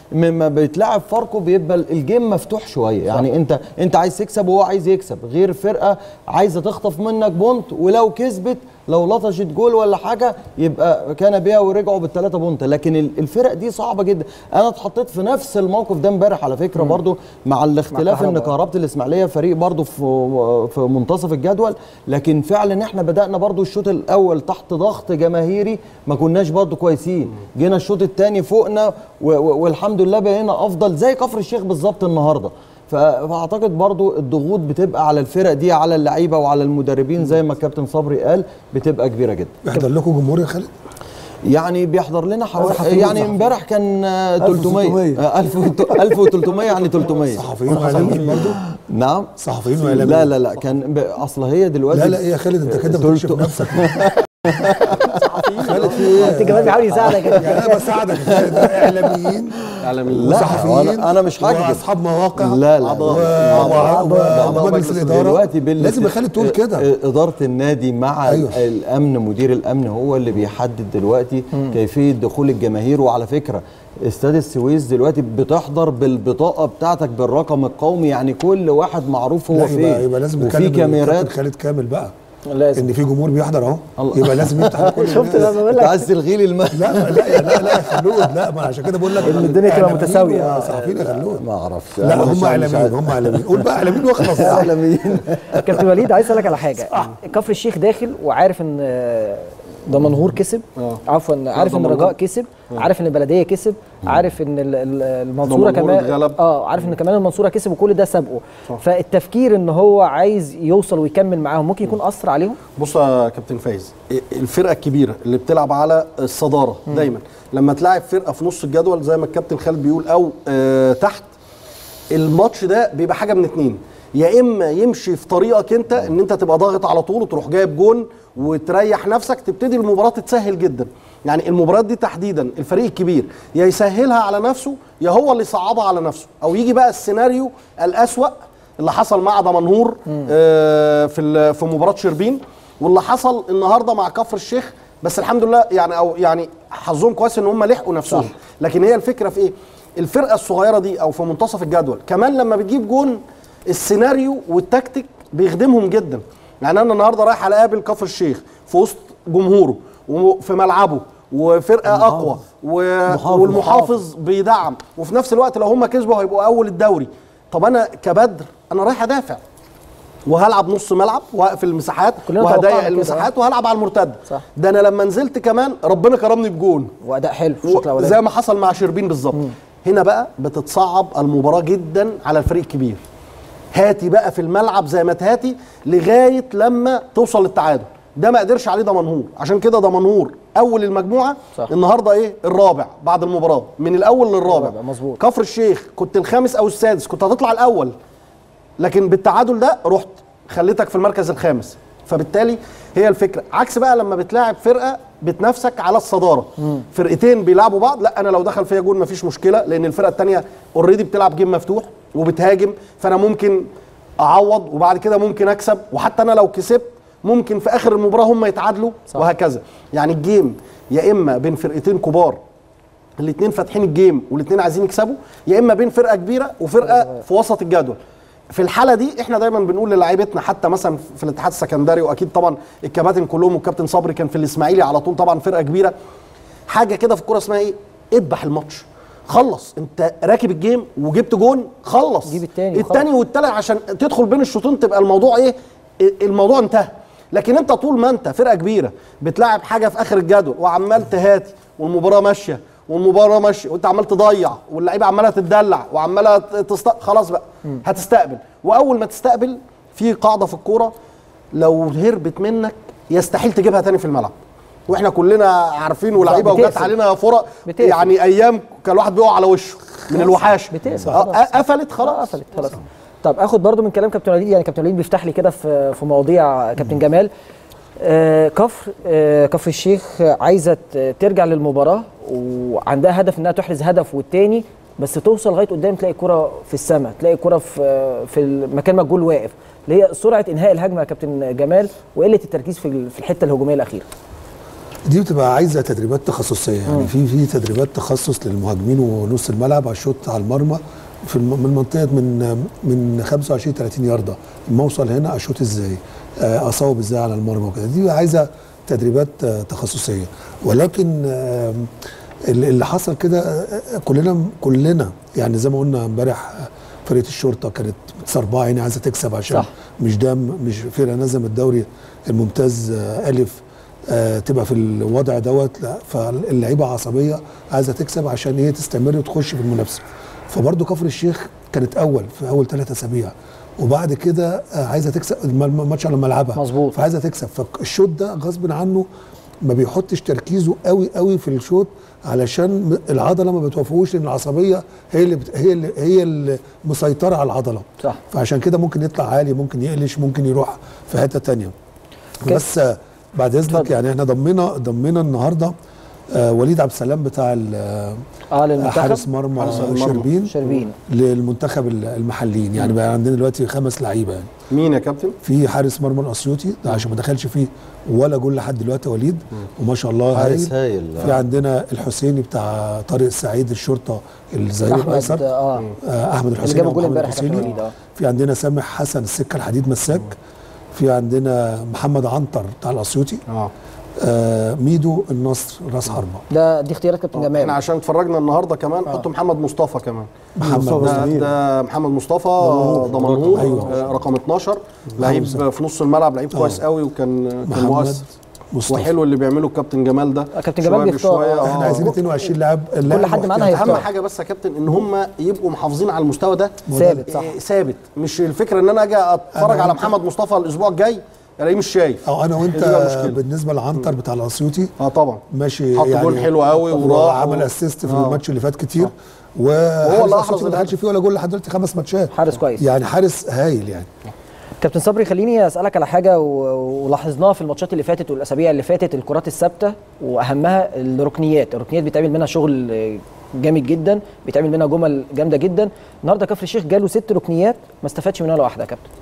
لما بيتلعب فاركو بيبقى الجيم مفتوح شويه يعني انت انت عايز تكسب وهو عايز يكسب غير فرقه عايزه تخطف منك بونت ولو كسبت لو لطشت جول ولا حاجه يبقى كان بيها ورجعوا بالثلاثه بونت لكن ال- الفرق دي صعبه جدا انا اتحطيت في نفس الموقف ده امبارح على فكره برضو مع الاختلاف ان كهربا. كهربة الاسماعيليه فريق برضو في في منتصف الجدول لكن فعلا احنا بدانا برضو الشوط الاول تحت ضغط جماهيري ما كناش برضو كويسين جينا الشوط الثاني فوقنا و- و- والحمد لله بقينا افضل زي كفر الشيخ بالظبط النهارده ف- فاعتقد برضو الضغوط بتبقى على الفرق دي على اللعيبه وعلى المدربين زي ما الكابتن صبري قال بتبقى كبيره جدا يحضر لكم جمهور يا خالد يعني بيحضر لنا حوالي صحفيين يعني صحفيين. امبارح كان آه، 300 1600. آه، 1000 1300 يعني 300 صحفيين واعلاميين برضه نعم صحفيين واعلاميين لا لا لا كان ب- اصل هي دلوقتي لا لا ايه يا خالد انت كده تلت- بتكشف نفسك خالد في ايه؟ انت جمال بيحاول يساعدك يعني انا بساعدك يا خالد ده اعلاميين اعلاميين لا وصحفيين أنا- أنا مش هكذب. واصحاب مواقع لا لا و- و- و- ومجلس الاداره دلوقتي بال- لازم يا خالد تقول كده إ- اداره النادي مع أيوة. أيوه. الامن مدير الامن هو اللي بيحدد دلوقتي كيفيه دخول الجماهير وعلى فكره استاد السويس دلوقتي بتحضر بالبطاقه بتاعتك بالرقم القومي يعني كل واحد معروف هو لا فين يبقى, يبقى لازم وفي نتكلم كاميرات الكابتن خالد كامل بقى لازم ان في جمهور بيحضر اهو الله. يبقى لازم يفتح كل شفت الناس. لما بقول انت لك عايز تلغي لي الم... لا لا لا لا يا خلود لا ما عشان كده بقول لك إن الدنيا تبقى إعلاميين متساوية. وصحفيين يا خلود ما اعرفش لا أنا مش هم عارف- مش اعلاميين عارف. هم اعلاميين قول بقى اعلاميين واخلص اعلاميين كابتن وليد عايز اسالك على حاجه كفر الشيخ داخل وعارف ان آه، دمنهور كسب عفوا عارف ان دمنهور. رجاء كسب عارف ان البلديه كسب عارف ان ال- ال- المنصوره دمنهور كمان اتغلب. اه عارف ان كمان المنصوره كسب وكل ده سابقه فالتفكير ان هو عايز يوصل ويكمل معاهم ممكن يكون اثر عليهم بص يا كابتن فايز الفرقه الكبيره اللي بتلعب على الصداره دايما لما تلاعب فرقه في نص الجدول زي ما الكابتن خالد بيقول او آه تحت الماتش ده بيبقى حاجه من اتنين يا اما يمشي في طريقك انت ان انت تبقى ضاغط على طول وتروح جايب جون وتريح نفسك تبتدي المباراه تتسهل جدا يعني المباريات دي تحديدا الفريق الكبير يا يسهلها على نفسه يا هو اللي يصعبها على نفسه او يجي بقى السيناريو الاسوأ اللي حصل مع دمنهور آه في ال- في مباراه شربين واللي حصل النهارده مع كفر الشيخ بس الحمد لله يعني او يعني حظهم كويس ان هم لحقوا نفسهم صح. لكن هي الفكره في ايه الفرقه الصغيره دي او في منتصف الجدول كمان لما بتجيب جون السيناريو والتكتيك بيخدمهم جدا يعني انا النهارده رايح على قابل كفر الشيخ في وسط جمهوره وفي ملعبه وفرقه اقوى و... محافظ. والمحافظ بيدعم وفي نفس الوقت لو هم كسبوا هيبقوا اول الدوري طب انا كبدر انا رايح ادافع وهلعب نص ملعب وهقفل المساحات كلنا وهضيق توقعنا كده. المساحات وهلعب على المرتده صح. ده انا لما نزلت كمان ربنا كرمني بجون واداء حلو في الشوط الاولاني زي ما حصل مع شربين بالظبط هنا بقى بتتصعب المباراه جدا على الفريق الكبير هاتي بقى في الملعب زي ما تهاتي لغايه لما توصل للتعادل ده ما قدرش عليه دمنهور عشان كده دمنهور اول المجموعه صح. النهارده ايه الرابع بعد المباراه من الاول للرابع الرابع، مظبوط. كفر الشيخ كنت الخامس او السادس كنت هتطلع الاول لكن بالتعادل ده رحت خليتك في المركز الخامس فبالتالي هي الفكره عكس بقى لما بتلاعب فرقه بتنافسك على الصداره فرقتين بيلعبوا بعض لا انا لو دخل فيا جول مفيش مشكله لان الفرقه الثانيه اوريدي بتلعب جيم مفتوح وبتهاجم فانا ممكن اعوض وبعد كده ممكن اكسب وحتى انا لو كسبت ممكن في اخر المباراه هم يتعادلوا صح. وهكذا يعني الجيم يا اما بين فرقتين كبار الاثنين فاتحين الجيم والاثنين عايزين يكسبوا يا اما بين فرقه كبيره وفرقه في وسط الجدول في الحاله دي احنا دايما بنقول للاعيبتنا حتى مثلا في الاتحاد السكندري واكيد طبعا الكباتن كلهم والكابتن صبري كان في الاسماعيلي على طول طبعا فرقه كبيره حاجه كده في الكوره اسمها ايه اذبح الماتش خلص انت راكب الجيم وجبت جون خلص جيب التاني التاني والتالت عشان تدخل بين الشوطين تبقى الموضوع ايه الموضوع انتهى لكن انت طول ما انت فرقه كبيره بتلاعب حاجه في اخر الجدول وعمال تهاتي والمباراه ماشيه والمباراه ماشيه وانت عمال تضيع واللعيبه عماله تتدلع وعماله تست... خلاص بقى هتستقبل واول ما تستقبل في قاعده في الكوره لو هربت منك يستحيل تجيبها تاني في الملعب واحنا كلنا عارفين ولعيبه وجت بتقفل. علينا فرق بتقفل. يعني ايام كان الواحد بيقع على وشه من الوحاشه بتقفل. آه، خلاص. قفلت آه، خلاص قفلت خلاص طب اخد برضو من كلام كابتن وليد يعني كابتن وليد بيفتح لي كده في في مواضيع كابتن جمال آه كفر آه كفر الشيخ عايزه ت- ترجع للمباراه وعندها هدف انها تحرز هدف والتاني بس توصل لغايه قدام تلاقي الكره في السماء تلاقي الكره في في المكان ما الجول واقف اللي هي سرعه انهاء الهجمه يا كابتن جمال وقله التركيز في ال- في الحته الهجوميه الاخيره دي بتبقى عايزه تدريبات تخصصيه يعني في في تدريبات تخصص للمهاجمين ونص الملعب على الشوط على المرمى في الم- من منطقه من من 25 30 يارده اما اوصل هنا اشوط ازاي آه، اصوب ازاي على المرمى وكده دي عايزه تدريبات آه، تخصصيه ولكن آه، اللي اللي حصل كده آه، كلنا كلنا يعني زي ما قلنا امبارح آه، فرقه الشرطه كانت صربعه يعني عايزه تكسب عشان صح. مش ده مش فرقه نظم الدوري الممتاز آه، الف آه، تبقى في الوضع دوت لا فاللعيبه عصبيه عايزه تكسب عشان ايه تستمر وتخش في المنافسه فبرضه كفر الشيخ كانت اول في اول ثلاث اسابيع وبعد كده آه، عايزه تكسب الم- الماتش على ملعبها مظبوط. فعايزه تكسب فالشوط ده غصب عنه ما بيحطش تركيزه قوي قوي في الشوط علشان م- العضله ما بتوافقوش لان العصبيه هي اللي بت... هي اللي هي اللي مسيطره على العضله صح. فعشان كده ممكن يطلع عالي ممكن يقلش ممكن يروح في حته تانية كده. بس آه، بعد اذنك اتفضل. يعني احنا ضمينا ضمينا النهارده آه وليد عبد السلام بتاع ال- آه، اه للمنتخب حارس مرمى حارس المرمى. شربين شربين للمنتخب ال- المحليين يعني بقى عندنا دلوقتي خمس لعيبه يعني مين يا كابتن؟ في حارس مرمى الاسيوطي ده عشان ما دخلش فيه ولا جول لحد دلوقتي وليد وما شاء الله حارس هايل هايل في عندنا الحسيني بتاع طارق السعيد الشرطه الظهير احمد الايسر اه آه، احمد اللي الحسيني جاب أو الجول محمد امبارح كابتن الحسيني. وليد اه في عندنا سامح حسن السكه الحديد مساك في عندنا محمد عنتر بتاع الاسيوطي اه آه ميدو النصر راس حربه ده دي اختيارات كابتن احنا جمال عشان اتفرجنا النهارده كمان حطوا محمد مصطفى كمان محمد ده, جميل. ده محمد مصطفى ضمنهور أيوة. آه، رقم 12 لعيب في نص الملعب لعيب كويس قوي وكان كان محمد مؤثر مصطفى وحلو اللي بيعمله الكابتن جمال ده آه، كابتن جمال شوية بيختار، بشوية، آه. احنا عايزين 22 لاعب كل حد معانا هيختار. اهم حاجه بس يا كابتن ان هم يبقوا محافظين على المستوى ده ثابت، صح. إيه، ثابت مش الفكره ان انا اجي اتفرج أنا على وأنت- محمد مصطفى الاسبوع الجاي الاقيه مش شايف او انا وانت هي دي بقى المشكلة. بالنسبه لعنتر بتاع الاسيوطي اه طبعا ماشي حط جول حلو قوي وراح وعمل و- اسيست في آه. الماتش اللي فات كتير وهو وهو اللي اللي أحرز ما دخلش الهدف. فيه ولا جول لحد دلوقتي خمس ماتشات حارس كويس. يعني حارس هايل يعني كابتن صبري خليني اسالك على حاجه و- ولاحظناها في الماتشات اللي فاتت والاسابيع اللي فاتت الكرات الثابته واهمها الركنيات الركنيات بيتعمل منها شغل آه، جامد جدا بيتعمل منها جمل جامده جدا النهارده كفر الشيخ جاله ست ركنيات ما استفادش منها ولا واحده يا كابتن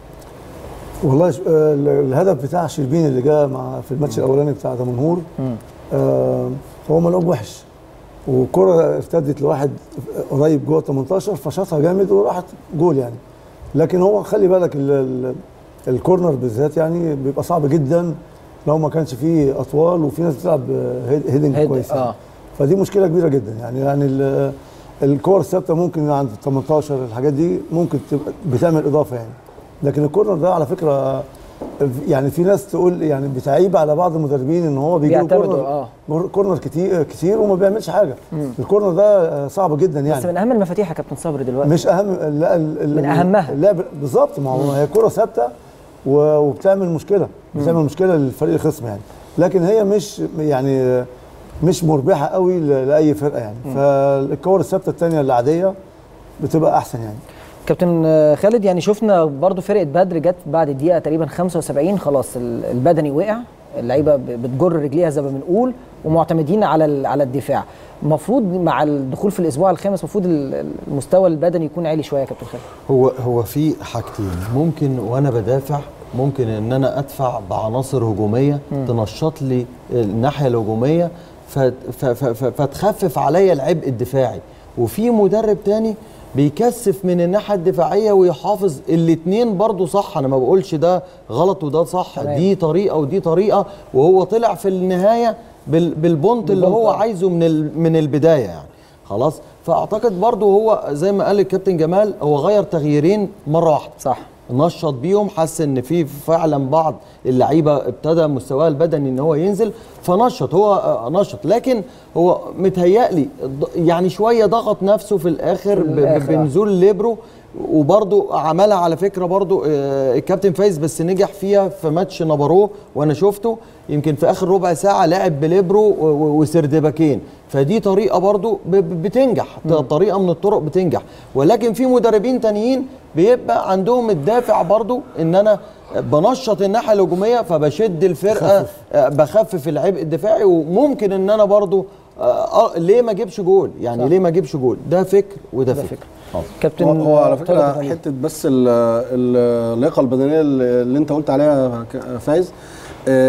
والله ش- آه، ال- الهدف بتاع شربين اللي جاء مع في الماتش الاولاني بتاع دمنهور آه هو ملعوب وحش وكرة ارتدت لواحد قريب جوه 18 فشاطها جامد وراحت جول يعني لكن هو خلي بالك ال ال الكورنر بالذات يعني بيبقى صعب جدا لو ما كانش فيه اطوال وفي ناس بتلعب هيد- هيدنج هيد- كويس يعني. آه. فدي مشكله كبيره جدا يعني يعني ال- الكور الثابته ممكن عند 18 الحاجات دي ممكن تبقى بتعمل اضافه يعني لكن الكورنر ده على فكره يعني في ناس تقول يعني بتعيب على بعض المدربين ان هو بيجي له بيعتمدوا، كورنر آه. كور- كورنر كتير كتير وما بيعملش حاجه الكورنر ده آه، صعب جدا يعني بس من اهم المفاتيح يا كابتن صبري دلوقتي مش اهم لا ال- ال- من أهمها. لا ب- بالظبط ما هو هي كره ثابته و- وبتعمل مشكله بتعمل مشكله للفريق الخصم يعني لكن هي مش يعني مش مربحه قوي ل- لاي فرقه يعني فالكور الثابته الثانيه العاديه بتبقى احسن يعني كابتن آه، خالد يعني شفنا برضو فرقه بدر جت بعد الدقيقه تقريبا 75 خلاص ال- البدني وقع اللعيبه ب- بتجر رجليها زي ما بنقول ومعتمدين على ال- على الدفاع المفروض مع الدخول في الاسبوع الخامس المفروض ال- المستوى البدني يكون عالي شويه يا كابتن خالد هو هو في حاجتين ممكن وانا بدافع ممكن ان انا ادفع بعناصر هجوميه تنشط لي الناحيه الهجوميه فت- ف- ف- ف- فتخفف عليا العبء الدفاعي وفي مدرب تاني بيكثف من الناحيه الدفاعيه ويحافظ الاثنين برضو صح انا ما بقولش ده غلط وده صح تمام. دي طريقه ودي طريقه وهو طلع في النهايه بال- بالبونت اللي بالبونت، هو آه. عايزه من ال- من البدايه يعني خلاص فاعتقد برضو هو زي ما قال الكابتن جمال هو غير تغييرين مره واحده صح نشط بيهم حس ان في فعلا بعض اللعيبه ابتدى مستواها البدني ان هو ينزل فنشط هو آه، نشط لكن هو متهيألي ض- يعني شويه ضغط نفسه في الاخر, في ب- الآخر، ب- بنزول ليبرو وبرضو عملها على فكره برضو آه، الكابتن فايز بس نجح فيها في ماتش نابارو وانا شفته يمكن في اخر ربع ساعه لعب بليبرو و- و- وسردباكين فدي طريقه برضو ب- ب- بتنجح طريقه من الطرق بتنجح ولكن في مدربين تانيين بيبقى عندهم الدافع برضو ان انا بنشط الناحيه الهجوميه فبشد الفرقه آه، بخفف العبء الدفاعي وممكن ان انا برضو آه، آه، ليه ما اجيبش جول يعني صح. ليه ما اجيبش جول ده فكر وده ده فكر فكر. خلاص. كابتن هو, هو على اتفضل يا فكره كابتن. حته بس ال- ال- اللياقه البدنيه اللي اللي انت قلت عليها ك- فايز آه،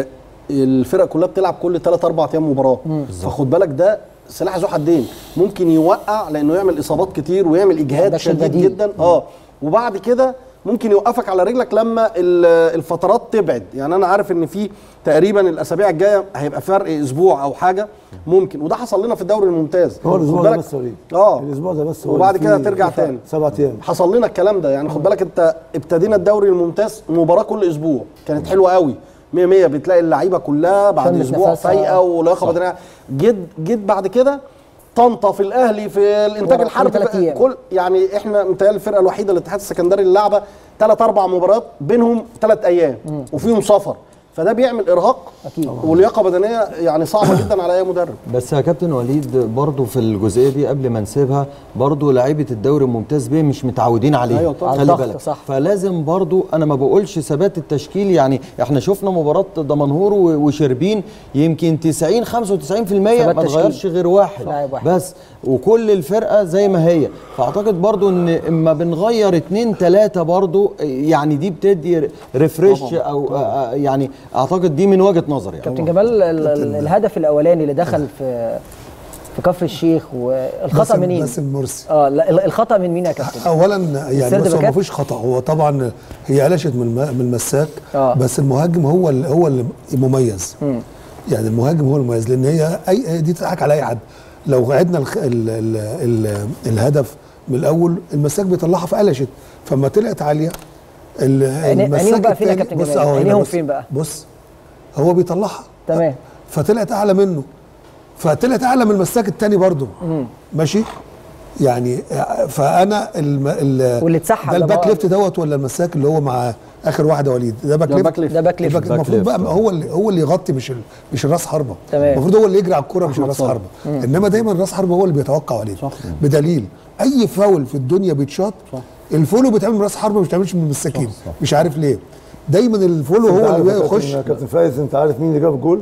الفرق كلها بتلعب كل 3 4 ايام مباراه فخد بالك ده سلاح ذو حدين ممكن يوقع لانه يعمل اصابات كتير ويعمل اجهاد عندكش شديد البديل. جدا اه وبعد كده ممكن يوقفك على رجلك لما ال- الفترات تبعد يعني انا عارف ان في تقريبا الاسابيع الجايه هيبقى فرق اسبوع او حاجه ممكن وده حصل لنا في الدوري الممتاز هو خد الاسبوع ده بالك- بس وليد اه الاسبوع ده بس هو وبعد اللي كده فيه ترجع فرق تاني. سبعة ايام حصل لنا الكلام ده يعني خد بالك انت ابتدينا الدوري الممتاز مباراه كل اسبوع كانت حلوه قوي 100 100 بتلاقي اللعيبه كلها بعد شمت اسبوع نفسها. فايقه ولياقه بدنيه جيت جيت بعد كده طنطا في الاهلي في الانتاج ورا- الحربي كل تلات أيام. كل يعني احنا متهيألي الفرقه الوحيده الاتحاد السكندري اللي لعبه ثلاث اربع مباريات بينهم ثلاث ايام وفيهم سفر فده بيعمل ارهاق أكيد. ولياقه بدنيه يعني صعبه جدا على اي مدرب بس يا كابتن وليد برضه في الجزئيه دي قبل ما نسيبها برضه لعيبه الدوري الممتاز بيه مش متعودين عليه أيوة طبعاً. خلي الضغط، بالك صح. فلازم برضه انا ما بقولش ثبات التشكيل يعني احنا شفنا مباراه دمنهور و- وشربين يمكن 90 95% ثبات ما تشكيل. اتغيرش غير واحد لاعب واحد. بس وكل الفرقه زي ما هي فاعتقد برضه ان اما بنغير اتنين تلاته برضه يعني دي بتدي ريفريش او آه، آه، يعني اعتقد دي من وجهه نظري يعني. كابتن جمال ال- ال- الهدف الاولاني اللي دخل في في كفر الشيخ والخطا باسم- منين؟ باسم مرسي اه لا ال- الخطا من مين يا كابتن؟ اولا يعني السرد بص هو باكات؟ ما فيش خطا هو طبعا هي قلشت من الم- من المساك آه. بس المهاجم هو اللي هو اللي مميز يعني المهاجم هو المميز لان هي اي هي دي تضحك على اي حد لو عدنا الخ... ال... ال... ال... الهدف من الاول المساك بيطلعها فقلشت فما طلعت عاليه ال- عيني- عينيهم بقى فين يا التاني- كابتن بص جمال؟ أهو هنا عينيهم بص. فين بقى؟ بص هو بيطلعها تمام فطلعت اعلى منه فطلعت اعلى من المساك التاني برضو ماشي يعني فانا الم... ال... واللي اتسحب ده ده الباك بقى- ليفت دوت ولا المساك اللي هو مع اخر واحد يا وليد ده باك ده ليفت باك ليفت. ده باك ليفت. الباك- المفروض ليفت، بقى هو اللي هو اللي يغطي مش ال... مش الراس حربه تمام. المفروض هو اللي يجري على الكوره مش الراس حربه انما دايما الراس حربه هو اللي بيتوقع عليه بدليل اي فاول في الدنيا بيتشاط الفولو بيتعمل من راس حربه مش بيتعملش من المساكين مش عارف ليه دايما الفولو أنت هو عارف اللي يا بيخش كابتن- كابتن فايز انت عارف مين اللي جاب الجول؟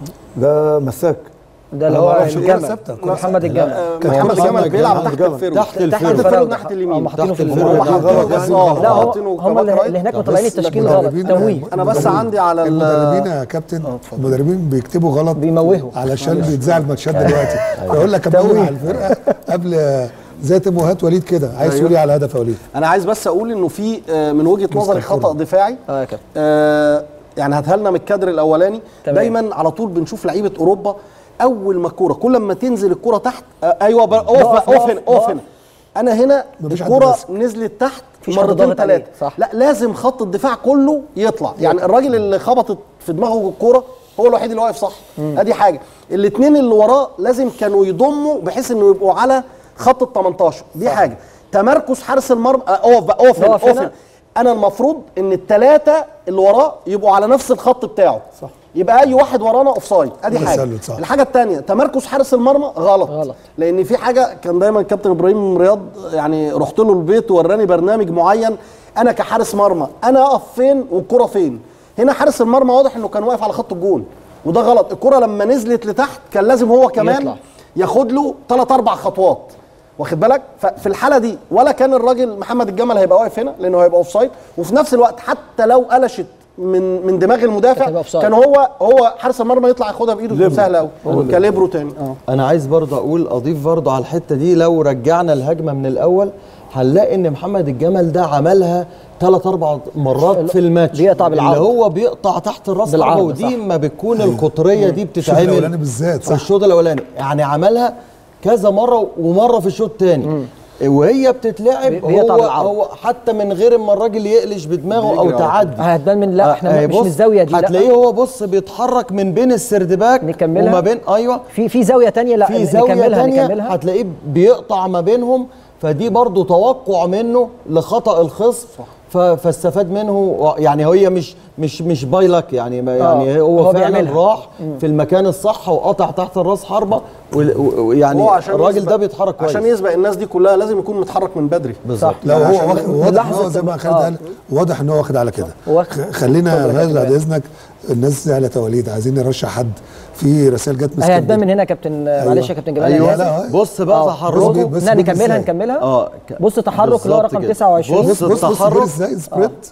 ده مساك ده اللي أنا ما هو أعرفش الكرة الجمل ثابتة، الكرة محمد الجمل آه، كان محمد محمد جمال بيلعب جمال تحت جمال. الفيرو تحت تحت الفيرو. الفيرو ده. ناحيه آه، اليمين محطينه تحت في الفيرو. الفيرو. هم حاطينه غلط بس يعني. اه لا هو حاطينه هم كباك اللي, رايت. اللي هناك طب مطلعين بس التشكيل غلط المدربين- تمويه انا بس عندي على ال- المدربين يا كابتن المدربين بيكتبوا غلط بيموهوا. علشان بيتذاع الماتشات دلوقتي يقول لك اموه على الفرقه قبل زي تموهات وليد كده عايز تقول ايه على الهدف يا وليد انا عايز بس اقول انه في آه، من وجهه نظري خطا دفاعي اه يا كابتن آه، يعني هاتها لنا من الكادر الاولاني تمام. دايما على طول بنشوف لعيبه اوروبا اول ما الكوره كل ما تنزل الكوره تحت آه، ايوه بقى- اقف نقف، بقى، اقف هنا نقف، اقف نقف. هنا انا هنا مفيش حد الكوره ماسك. نزلت تحت مفيش حد مرتين ضاغط عليه، ثلاثه صح. لا لازم خط الدفاع كله يطلع يعني الراجل اللي خبطت في دماغه الكوره هو الوحيد اللي واقف صح ادي حاجه الاثنين اللي وراه لازم كانوا يضموا بحيث انه يبقوا على خط ال 18 دي حاجه تمركز حارس المرمى آه، اقف بقى اقف هنا نقف اقف هنا. هنا انا المفروض ان الثلاثه اللي وراه يبقوا على نفس الخط بتاعه صح يبقى اي واحد ورانا اوف سايد ادي حاجه تسلل، صح. الحاجه الثانيه تمركز حارس المرمى غلط غلط. لان في حاجه كان دايما كابتن ابراهيم رياض يعني رحت له البيت ووراني برنامج معين انا كحارس مرمى انا اقف فين والكره فين هنا حارس المرمى واضح انه كان واقف على خط الجون وده غلط الكره لما نزلت لتحت كان لازم هو كمان يطلع. ياخد له ثلاث اربع خطوات واخد بالك ففي الحاله دي ولا كان الراجل محمد الجمل هيبقى واقف هنا لانه هيبقى اوف سايد وفي نفس الوقت حتى لو قلشت من من دماغ كانت المدافع هتبقى offside. كان هو هو حارس المرمى يطلع ياخدها بايده سهله قوي كاليبرو تاني اه انا عايز برضه اقول اضيف برضه على الحته دي لو رجعنا الهجمه من الاول هنلاقي ان محمد الجمل ده عملها ثلاث اربع مرات في الماتش بيقطع بالعرض. اللي هو بيقطع تحت الراس بالعرض، حربة، ودي صح. ما بتكون القطريه دي الشوط الاولاني بتتعمل بالذات في صح الشوط الاولاني يعني عملها كذا مره ومره في الشوط الثاني وهي بتتلعب بي- بيقطع هو بالعرض. هو حتى من غير ما الراجل يقلش بدماغه او بيجري على تعدي هتبان من لا احنا آه، مش بص، من الزاويه دي لا هتلاقيه هو بص بيتحرك من بين السردباك نكملها؟ وما بين ايوه في في زاويه تانية لا في زاويه نكملها تانية نكملها هتلاقيه بيقطع ما بينهم فدي برضو توقع منه لخطا الخصم ف- فاستفاد منه يعني هي مش مش مش بايلك يعني ما يعني هو, هو فعلا بيعملها. راح في المكان الصح وقطع تحت الراس حربه وال- و- ويعني هو عشان الراجل يسبق- ده بيتحرك كويس عشان يسبق الناس دي كلها لازم يكون متحرك من بدري بالظبط لا يعني هو عشان واخد- واضح ان لحظة هو زي ما خالد آه. قال واضح ان هو واخد على كده واخد. خ- خلينا اتفضل يا غير بعد كابتن. اذنك الناس زعلت يا وليد عايزين نرشح حد في رسائل جت هي هتبان من هنا يا كابتن معلش يا كابتن جمال أيوة، أنا لا، آسف. بص بقى آه. تحركه بص- لا بص نكملها إزاي. نكملها اه ك- بص تحرك اللي هو بالظبط رقم كده. 29 بص بص بص التحرك ازاي سبريت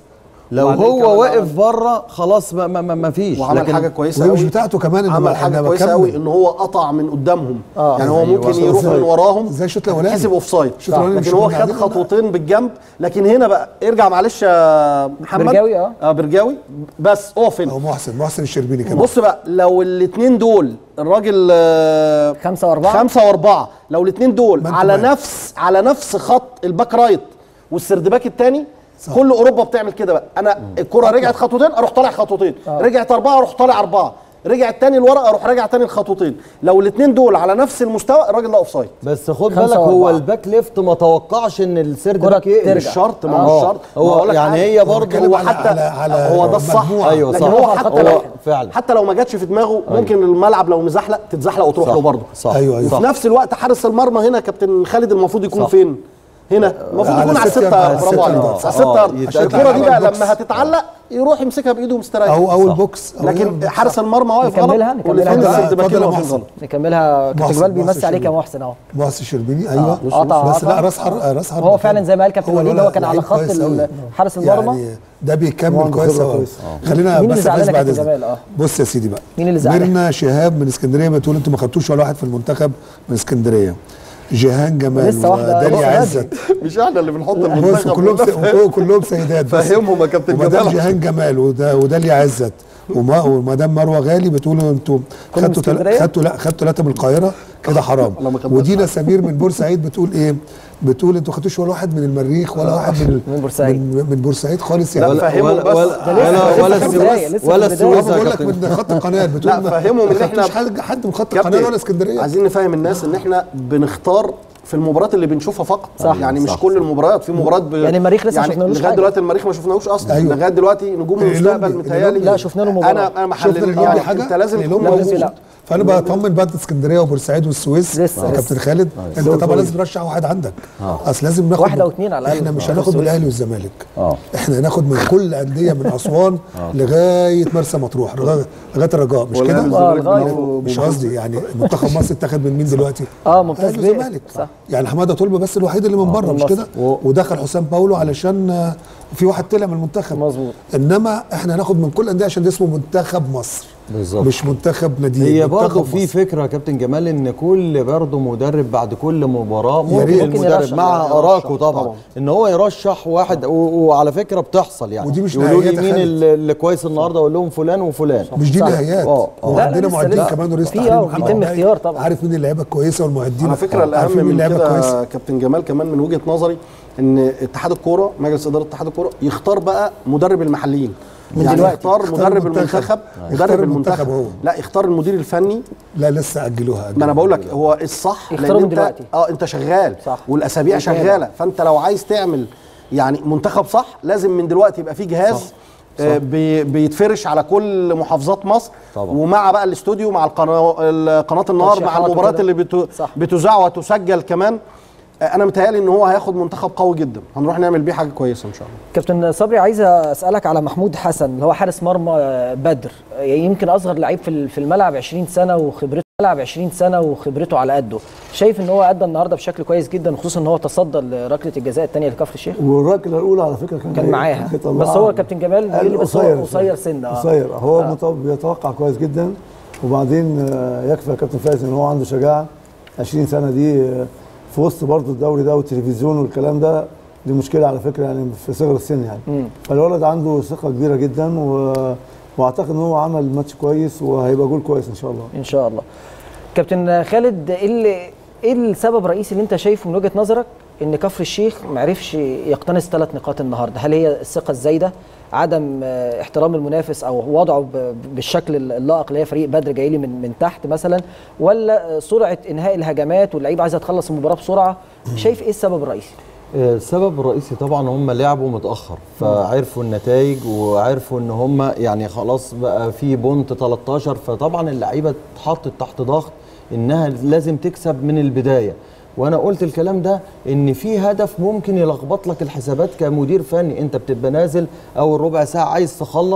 لو وبعدين هو كمان واقف بره خلاص ما, ما, ما, ما فيش وعمل حاجه كويسه وهي مش قوي. بتاعته كمان إن عمل أنا- حاجه أنا كويسه بكمل. قوي ان هو قطع من قدامهم آه. يعني هو أيوة، ممكن صح. يروح من وراهم زي الشوط الأولاني. يحسب اوف سايد الشوط الأولاني مش لكن هو كنا خد قاعدين خطوتين بالجنب لكن هنا بقى ارجع معلش يا محمد برجاوي، اه. اه برجاوي بس اقف هنا او محسن محسن الشربيني كمان بص بقى لو الاثنين دول الراجل آه، خمسة وأربعة؟ خمسة وأربعة لو الاثنين دول مان على تو مان. نفس على نفس خط الباك رايت والسردباك الثاني صح. كل اوروبا بتعمل كده بقى انا الكره رجعت خطوتين اروح طالع خطوتين رجعت اربعه اروح طالع اربعه رجع الثاني لورا اروح راجع تاني الخطوتين لو الاثنين دول على نفس المستوى الراجل ده اوف سايد بس خد خمسة بالك هو وأربعة. الباك ليفت ما توقعش ان السرد كرة باك يقلب مش ترجع. شرط ما آه. مش شرط ما هو هقول لك يعني حاجة. هي هو برضه بيتكلم هو على- حتى على- على هو ده الصح مجموعة. أيوة لكن صح. هو هو حتى خط لو واحد. فعلا. حتى لو ما جاتش في دماغه ممكن الملعب لو مزحلق تتزحلق وتروح صح. له برضه صح أيوة، أيوة. وفي نفس الوقت حارس المرمى هنا كابتن خالد المفروض يكون صح. فين؟ هنا المفروض على يكون على الست الستة يارد، على برافو الست عليك يارد. على آه، الستة آه، يارد. يتقدم. الكرة دي بقى على البوكس. لما هتتعلق يروح يمسكها بايده مستريح او او صح. البوكس أو لكن البوكس. حارس المرمى واقف نكملها؟ غلط نكملها والاثنين بقى. السد باكين اتفضل يا واقفين محسن. غلط نكملها كابتن محسن- جمال بيمسي محسن عليك يا شربيني. محسن اهو محسن الشربيني ايوه قطع- بس قطع. لا راس حر راس حر هو فعلا زي ما قال كابتن وليد هو كان على لعيب خط كويس ال- أوي. حارس المرمى يعني ده بيكمل وعنده كويس خبرة قوي كويس. خلينا مين اللي بس زعلان أفاز يا بعد كابتن إذنك. جمال؟ اه. بص يا سيدي بقى مين اللي زعلان؟ ميرنا شهاب من اسكندريه بتقول انتوا ما خدتوش ولا واحد في المنتخب من اسكندريه جيهان جمال لسه واحدة- وداليا لسه عزت مش احنا اللي بنحط بص المنتخب كلهم س... والله. كلهم سيدات بس. فهمهم يا كابتن ومدام جمال. جيهان جمال ودا- وداليا عزت وما ومدام مروه غالي بتقولوا انتوا كل من خدتوا تل... اسكندرية؟ خدتوا لا خدتوا ثلاثه من القاهره كده حرام الله ما كان ودينا سمير من بورسعيد بتقول ايه بتقول انتوا خدتوش ولا واحد من المريخ ولا واحد من من بورسعيد. من, من بورسعيد خالص لا، يعني فهمهم ولا بس. ولا ده لسه- ولا لسه ولا في البداية، السويس لسه في ولا البداية. السويس انا يا بقول لك كابتن من خط القناه بتقول لا، ما- فهمهم ما إن إحنا- خدتوش حد حد من خط كابتن، القناه ولا اسكندريه عايزين نفهم الناس ان احنا بنختار في المباريات اللي بنشوفها فقط صح. يعني مش صح. كل المباريات في مباريات ب... يعني المريخ لسه ما شفنالوش لغايه حاجة. دلوقتي المريخ ما شفناهوش اصلا أيوة. لغايه دلوقتي نجوم الأولمبي- المستقبل متهيألي لا، شفنا له مباراة. انا انا ما شفنا حلل الأولمبي يعني حاجه انت لازم تكون الأولمبي لا، موجود لا. فانا بطمن بعد اسكندريه وبورسعيد والسويس لسه، يا لسه. كابتن خالد انت طبعا لازم ترشح واحد عندك اصل لازم ناخد واحدة أو اتنين على الأقل. احنا مش آه. هناخد من السويس. الاهلي والزمالك اه احنا هناخد من كل الانديه من اسوان لغايه مرسى مطروح لغايه لغاية الرجاء مش والأهلي كده آه، والزمالك لغاية. بيلعبوا مش قصدي يعني منتخب مصر اتاخد من مين دلوقتي اه ممتاز الاهلي بيه والزمالك صح يعني حماده طلبه بس الوحيد اللي من بره مش مصر. كده و- ودخل حسام باولو علشان آه، في واحد طلع من المنتخب مظبوط. انما احنا هناخد من كل الانديه عشان ده اسمه منتخب مصر بالظبط. مش منتخب نادي هي منتخب برضه في مصر. فكره يا كابتن جمال ان كل برضه مدرب بعد كل مباراه يا ريت. ممكن ممكن المدرب يرشح مع يعني، اراكو يرشح طبعا طبعا. ان هو يرشح واحد و- وعلى فكره بتحصل يعني ودي مش يقولوا لي نهائيات يا مين خالد. اللي اللي كويس النهارده اقول لهم فلان وفلان مش دي صح. نهايات اه، اه. لا، لا، وعندنا لسه- معدين لسه. كمان ورئيس في تحرير اه، محمد بيتم باقي. اختيار طبعا. عارف مين اللعيبه الكويسه والمعدين على فكره عارفين الاهم مين من اللعيبه كده الكويسه كابتن جمال كمان من وجهه نظري ان اتحاد الكوره مجلس اداره اتحاد الكوره يختار بقى مدرب المحليين من يعني دلوقتي. يختار يختار مدرب المنتخب. المنتخب يختار مدرب المنتخب المنتخب هو. لا يختار المدير الفني لا لسه اجلوها ما انا أجلوها. بقول لك هو الصح يختاروا لأن من انت- دلوقتي. اه انت شغال صح. والاسابيع متابع. شغاله فانت لو عايز تعمل يعني منتخب صح لازم من دلوقتي يبقى في جهاز آه، بي- بيتفرش على كل محافظات مصر طبعا. ومع بقى الاستوديو مع القناه ال- قناه النهار مع ترشيحات المباريات وكده. اللي بتو صح. بتذاع وتسجل كمان آه، انا متهيألي ان هو هياخد منتخب قوي جدا هنروح نعمل بيه حاجه كويسه ان شاء الله كابتن صبري عايز اسالك على محمود حسن اللي هو حارس مرمى بدر يمكن اصغر لعيب في في الملعب 20 سنه وخبرته ملعب 20 سنه وخبرته على قده شايف ان هو ادى النهارده بشكل كويس جدا خصوصا ان هو تصدى لركله الجزاء الثانيه لكفر الشيخ والركله الاولى على فكره كان كان جاي- معاها طلعها. بس هو كابتن جمال بيقول لي قال بس هو قصير سنه اه قصير هو آه. بيتوقع كويس جدا وبعدين آه، يكفي يا كابتن فايز ان هو عنده شجاعه 20 سنه دي آه، في وسط برضه الدوري ده والتلفزيون والكلام ده دي مشكله على فكره يعني في صغر السن يعني فالولد عنده ثقه كبيره جدا و... واعتقد ان هو عمل ماتش كويس وهيبقى جول كويس ان شاء الله ان شاء الله كابتن خالد ايه اللي ايه السبب الرئيسي اللي انت شايفه من وجهه نظرك ان كفر الشيخ ما عرفش يقتنص ثلاث نقاط النهارده هل هي الثقه الزايده عدم آه، احترام المنافس او وضعه ب- بالشكل اللائق اللي هي فريق بدر جاي لي من من تحت مثلا ولا آه، سرعه انهاء الهجمات واللعيبه عايزه تخلص المباراه بسرعه شايف ايه السبب الرئيسي آه، السبب الرئيسي طبعا هم لعبوا متاخر فعرفوا النتائج وعرفوا ان هم يعني خلاص بقى في بونت 13 فطبعا اللعيبه اتحطت تحت ضغط انها لازم تكسب من البدايه وانا قلت الكلام ده ان في هدف ممكن يلخبط لك الحسابات كمدير فني انت بتبقى نازل اول ربع ساعه عايز تخلص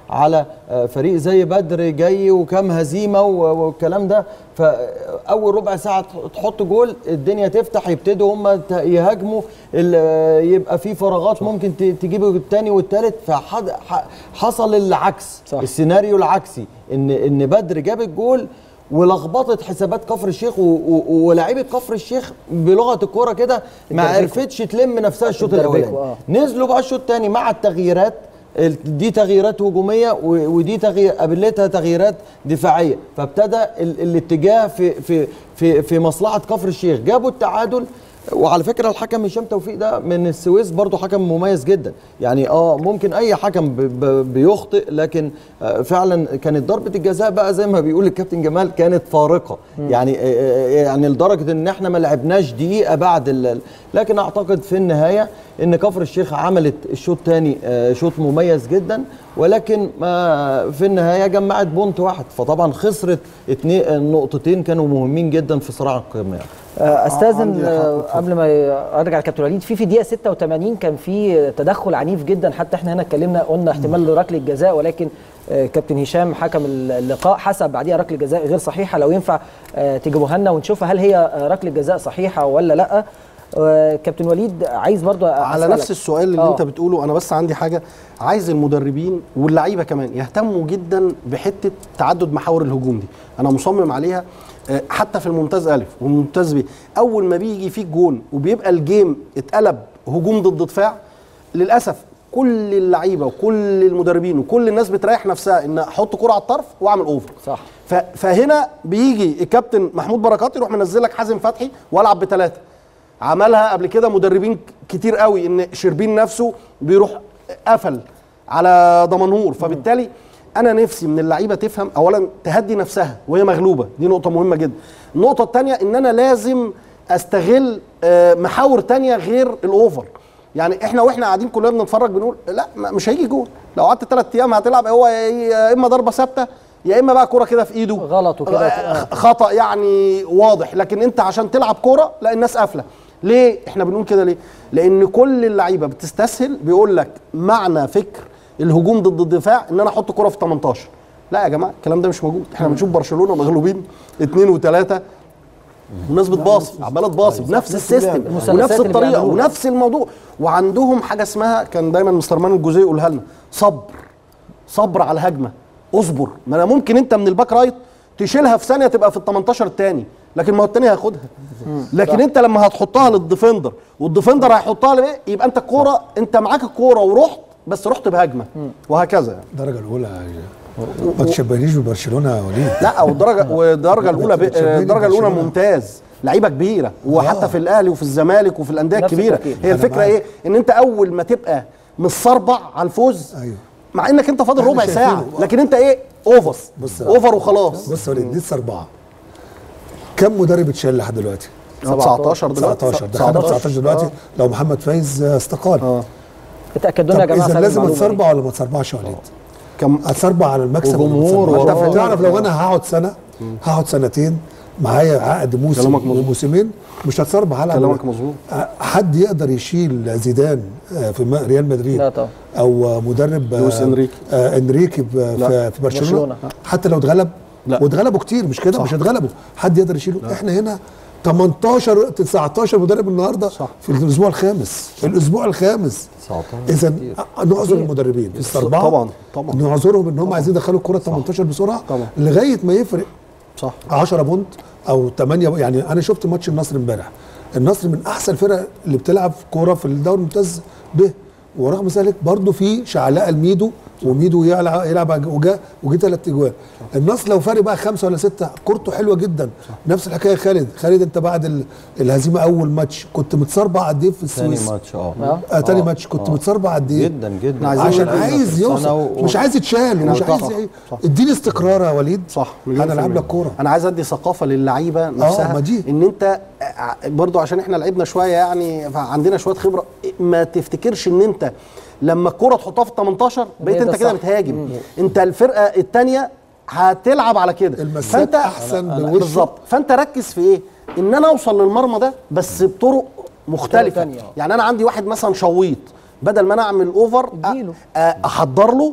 على آه، فريق زي بدر جاي وكام هزيمه و- والكلام ده فاول ربع ساعه تحط جول الدنيا تفتح يبتدوا هم ت- يهاجموا ال- يبقى في فراغات ممكن ت- تجيب الثاني والثالث فحصل العكس صح. السيناريو العكسي ان ان بدر جاب الجول ولخبطت حسابات كفر الشيخ و- و- ولاعيبه كفر الشيخ بلغه الكوره كده ما اتدربكوا. عرفتش تلم نفسها الشوط اتدربكوا، الاولاني آه. نزلوا بقى الشوط الثاني مع التغييرات ال- دي تغييرات هجوميه و- ودي تغيير قابلتها تغييرات دفاعيه فابتدى ال- الاتجاه في في في في مصلحه كفر الشيخ جابوا التعادل وعلى فكره الحكم هشام توفيق ده من السويس برضو حكم مميز جدا يعني اه ممكن اي حكم ب- ب- بيخطئ لكن آه فعلا كانت ضربه الجزاء بقى زي ما بيقول الكابتن جمال كانت فارقه يعني آه آه، يعني لدرجه ان احنا ما لعبناش دقيقه بعد ال- لكن اعتقد في النهايه ان كفر الشيخ عملت الشوط الثاني شوط مميز جدا ولكن ما في النهايه جمعت بونت واحد فطبعا خسرت اتنين نقطتين كانوا مهمين جدا في صراع القمه يعني. آه، استاذن عندي حق، آه، اتفضل. قبل ما ي- ارجع لكابتن وليد في في دقيقه 86 كان في تدخل عنيف جدا حتى احنا هنا اتكلمنا قلنا احتمال ركله جزاء ولكن آه، كابتن هشام حكم اللقاء حسب بعديها ركله جزاء غير صحيحه لو ينفع آه، تجيبوها لنا ونشوفها هل هي آه، ركله جزاء صحيحه ولا لا آه، كابتن وليد عايز برضو على أسألك. نفس السؤال اللي آه. انت بتقوله انا بس عندي حاجه عايز المدربين واللعيبه كمان يهتموا جدا بحته تعدد محاور الهجوم دي انا مصمم عليها آه، حتى في الممتاز الف والممتاز ب اول ما بيجي فيك جون وبيبقى الجيم اتقلب هجوم ضد دفاع للاسف كل اللعيبه وكل المدربين وكل الناس بتريح نفسها ان احط كره على الطرف واعمل اوفر صح. ف- فهنا بيجي الكابتن محمود بركات يروح منزلك حازم فتحي والعب بثلاثه عملها قبل كده مدربين كتير قوي ان شربين نفسه بيروح قفل على دمنهور فبالتالي انا نفسي من اللعيبه تفهم اولا تهدي نفسها وهي مغلوبه دي نقطه مهمه جدا النقطه الثانيه ان انا لازم استغل آه، محاور تانية غير الاوفر يعني احنا واحنا قاعدين كلنا بنتفرج بنقول لا ما- مش هيجي جول لو قعدت ثلاث ايام هتلعب هو يا- يا اما ضربه ثابته يا اما بقى كوره كده في ايده غلط وكده. آه، خطا يعني واضح لكن انت عشان تلعب كوره لا الناس قافله ليه احنا بنقول كده ليه لان كل اللعيبه بتستسهل بيقول لك معنى فكر الهجوم ضد الدفاع ان انا احط كوره في 18 لا يا جماعه الكلام ده مش موجود احنا بنشوف برشلونه مغلوبين اثنين وثلاثه والناس بتباصي عماله تباصي بنفس السيستم المثلثات ونفس اللي الطريقه بيعملوها. ونفس الموضوع وعندهم حاجه اسمها كان دايما مستر مان الجوزيه يقولها لنا صبر صبر على الهجمه اصبر ما انا ممكن انت من الباك رايت تشيلها في ثانيه تبقى في ال 18 الثاني لكن ما هو الثاني هياخدها لكن انت لما هتحطها للديفندر والديفندر هيحطها لإيه؟ يبقى انت الكوره انت معاك الكوره ورحت بس رحت بهجمه وهكذا يعني. الدرجه الاولى ما تشبهنيش ببرشلونه يا وليد لا والدرجه والدرجه الاولى ب- تشبهني الدرجه الاولى برشلونة. ممتاز لعيبه كبيره وحتى آه. في الاهلي وفي الزمالك وفي الانديه نفس الكبيره التركيب. هي أنا الفكره معاك. ايه ان انت اول ما تبقى متصربع على الفوز ايوه مع انك انت فاضل احنا ربع ساعه شايفينه. لكن انت ايه اوفر بص- اوفر وخلاص بص يا وليد لسه اربعه كم مدرب اتشال لحد دلوقتي؟ 19 دلوقتي 19 دخلنا 19 دلوقتي لو محمد فايز استقال اتاكدوا لنا طب يا جماعه اذا صحيح لازم المعلومة دي. اتسربع ولا ما اتسربعش يا وليد؟ كم اتسربع على المكسب ولا ما وجمهور اتسربعش؟ وراه. انت تعرف لو انا هقعد سنه هقعد سنتين معايا عقد موسم كلامك مظبوط. وموسمين مش هتسربع هلعب كلامك مظبوط. أه، حد يقدر يشيل زيدان آه، في م- ريال مدريد لا طبعا. او مدرب آه، لويس إنريكي. آه انريكي ب- لا. في في برشلونه برشلونة. حتى لو اتغلب لا. واتغلبوا كتير مش كده مش اتغلبوا حد يقدر يشيله احنا هنا 18 19 مدرب النهارده صح. في الاسبوع الخامس في الاسبوع الخامس 19 اذا نعذر المدربين الاربعه طبعا، طبعا. نعذرهم ان هم عايزين يدخلوا الكره 18 بسرعه طبعا. لغايه ما يفرق صح 10 بونت او 8 يعني انا شفت ماتش النصر امبارح النصر من احسن الفرق اللي بتلعب كوره في الدوري الممتاز به ورغم ذلك برضه في شعلاء الميدو وميدو يلعب يلعب وجا وجه ثلاث اجوال النصر لو فارق بقى خمسه ولا سته كورته حلوه جدا نفس الحكايه خالد خالد انت بعد ال- الهزيمه اول ماتش كنت متصربع قد ايه في ثاني السويس ماتش اه آه. آه تاني آه، ماتش كنت آه. متصربع قد ايه جدا جدا عايزين عشان نقول عايز سنة يوصل و- مش عايز يتشال ومش صح، عايز صح، ايه صح. اديني استقرار يا وليد صح انا العب لك كوره انا عايز ادي ثقافه للعيبه نفسها ما دي. ان انت ع- برضو عشان احنا لعبنا شويه يعني فعندنا شويه خبره ما تفتكرش ان انت لما الكره تحطها في ال 18 بقيت هي ده انت كده الصح. بتهاجم انت الفرقه الثانيه هتلعب على كده المسات أحسن من وشه. بالظبط فانت ركز في ايه ان انا اوصل للمرمى ده بس بطرق مختلفه تانية. يعني انا عندي واحد مثلا شويط بدل ما انا اعمل اوفر أ- اديله. أ- احضر له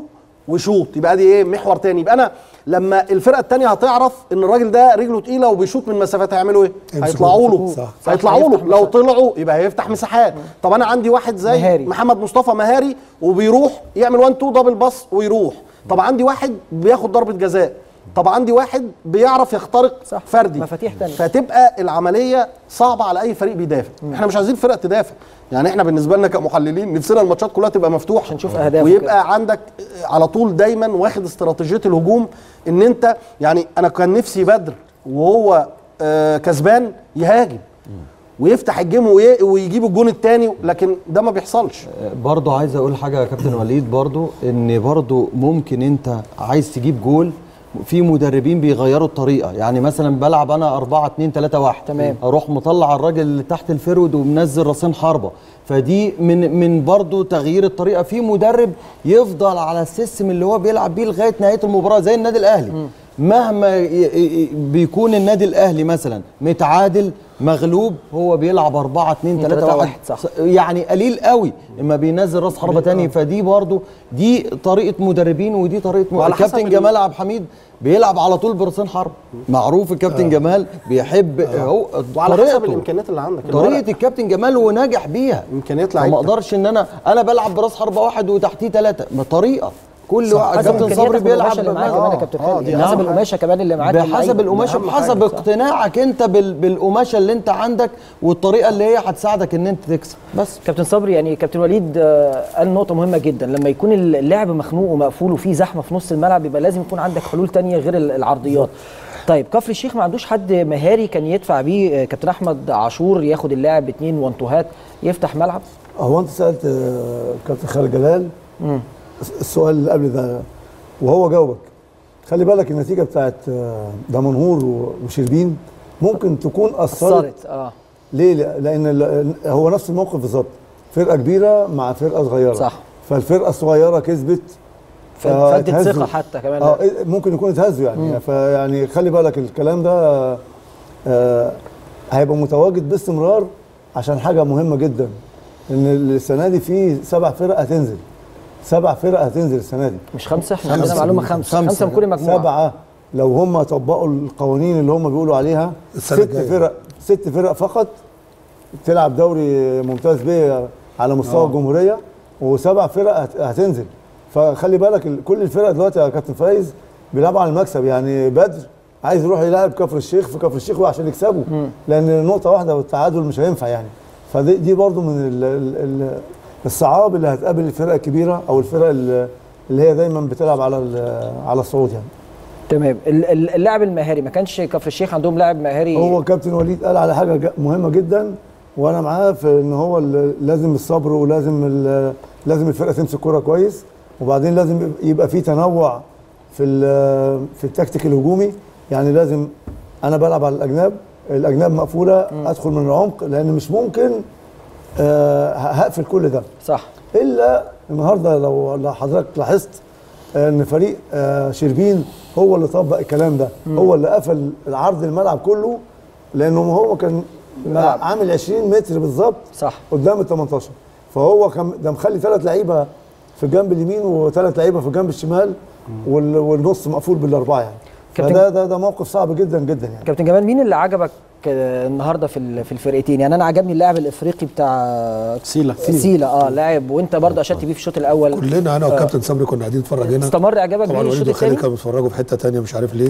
وشوط يبقى دي ايه محور تاني يبقى انا لما الفرقه التانيه هتعرف ان الراجل ده رجله تقيله وبيشوط من مسافات هيعملوا ايه يمسكوا هيطلعوا له صح. صح، هيطلعوا له هيفتح لو مساحات. طلعوا يبقى هيفتح مساحات طب انا عندي واحد زي مهاري. محمد مصطفى مهاري وبيروح يعمل 1 2 دبل باص ويروح طب عندي واحد بياخد ضربه جزاء طب عندي واحد بيعرف يخترق صح. فردي مفاتيح تانية. فتبقى العمليه صعبه على اي فريق بيدافع احنا مش عايزين فرق تدافع يعني احنا بالنسبه لنا كمحللين نفسنا الماتشات كلها تبقى مفتوحه عشان نشوف أهداف ويبقى عندك على طول دايما واخد استراتيجيه الهجوم ان انت يعني انا كان نفسي بدر وهو آه كسبان يهاجم ويفتح الجيم وي- ويجيب الجون الثاني لكن ده ما بيحصلش برضه عايز اقول حاجه يا كابتن وليد برضه ان برضه ممكن انت عايز تجيب جول في مدربين بيغيروا الطريقه يعني مثلا بلعب انا 4 2 3 1 تمام. اروح مطلع الراجل اللي تحت الفرود ومنزل راسين حربه فدي من من برضه تغيير الطريقه في مدرب يفضل على السيستم اللي هو بيلعب بيه لغايه نهايه المباراه زي النادي الاهلي مهما ي- ي- بيكون النادي الاهلي مثلا متعادل مغلوب هو بيلعب 4 2 3 تلاتة 1 واحد، صح. يعني قليل قوي اما بينزل راس حربه تاني فدي برضو دي طريقه مدربين ودي طريقه م... وعلى حسب الكابتن ال- جمال عبد الحميد بيلعب على طول براسين حرب معروف الكابتن جمال بيحب هو وعلى حسب طريقته. الامكانيات اللي عندك طريقه الكابتن جمال وناجح بيها امكانيات فما لعيبتك اقدرش ان انا انا بلعب براس حربه واحد وتحتيه ثلاثه ما طريقه كل واحد حسب كابتن إمكانياتك صبري بيلعب والقماشة اللي معاك بمعنى- كمان يا كابتن آه، خالد دي يعني حسب أهم حاجة. القماشه كمان اللي معاك بحسب اللعيبة. القماشه أهم بحسب حاجة، صح. اقتناعك انت بال... بالقماشه اللي انت عندك والطريقه اللي هي هتساعدك ان انت تكسب بس كابتن صبري يعني كابتن وليد آه، قال نقطة مهمة جدا لما يكون اللعب مخنوق ومقفول وفيه زحمة في نص الملعب يبقى لازم يكون عندك حلول تانية غير ال- العرضيات طيب كفر الشيخ ما عندوش حد مهاري كان يدفع بيه آه، كابتن احمد عاشور ياخد اللاعب اتنين وانتوهات يفتح ملعب هو انت سالت آه، كابتن خالد جلال السؤال اللي قبل ده وهو جاوبك خلي بالك النتيجه بتاعت آه، دمنهور و- وشربين ممكن تكون اثرت اثرت اه ليه؟ لان ال- هو نفس الموقف بالظبط فرقه كبيره مع فرقه صغيره صح. فالفرقه الصغيره كسبت ف- فادت اتهزوا. ثقة حتى كمان اه إيه، ممكن يكون اتهزوا يعني فيعني خلي بالك الكلام ده آه هيبقى متواجد باستمرار عشان حاجه مهمه جدا ان السنه دي في سبع فرق هتنزل سبع فرق هتنزل السنه دي مش خمسة احنا عندنا معلومة خمسة خمسة من كل مجموعة سبعه لو هم طبقوا القوانين اللي هم بيقولوا عليها السنة ست الجاية. فرق ست فرق فقط تلعب دوري ممتاز بيه على مستوى الجمهوريه وسبع فرق هت- هتنزل فخلي بالك ال- كل الفرق دلوقتي يا كابتن فايز بيلعبوا على المكسب يعني بدر عايز يروح يلعب كفر الشيخ في كفر الشيخ عشان يكسبوا لان نقطه واحده والتعادل مش هينفع يعني فدي دي برضو من ال ال ال الصعاب اللي هتقابل الفرق الكبيره او الفرق ال- اللي هي دايما بتلعب على ال- على الصعود يعني تمام ال- ال- اللاعب المهاري ما كانش كفر الشيخ عندهم لاعب مهاري هو كابتن وليد قال على حاجه ج- مهمه جدا وانا معاه في ان هو ال- لازم الصبر ولازم ال- لازم الفرقه تمسك كوره كويس وبعدين لازم يبقى في تنوع في ال- في التكتيك الهجومي يعني لازم انا بلعب على الاجناب الاجناب مقفوله ادخل من العمق لان مش ممكن آه، ه- هقفل كل ده صح الا النهارده لو لو حضرتك لاحظت ان فريق آه، شربين هو اللي طبق الكلام ده هو اللي قفل العرض الملعب كله لانه هو كان الملعب. عامل 20 متر بالظبط صح قدام ال 18 فهو كان ده مخلي ثلاث لعيبه في الجنب اليمين وثلاث لعيبه في الجنب الشمال وال- والنص مقفول بالاربعه يعني كابتن- فده ده ده موقف صعب جدا جدا يعني كابتن جمال مين اللي عجبك آه، النهارده في ال- في الفرقتين يعني انا عجبني اللاعب الافريقي بتاع سيلا سيلا اه لاعب وانت برضه اشدت بيه في الشوط الاول كلنا انا وكابتن صبري كنا قاعدين نتفرج هنا استمر اعجابك طبعا بيه وليد الشوط وخالد الثاني كانوا بيتفرجوا في حته تانية مش عارف ليه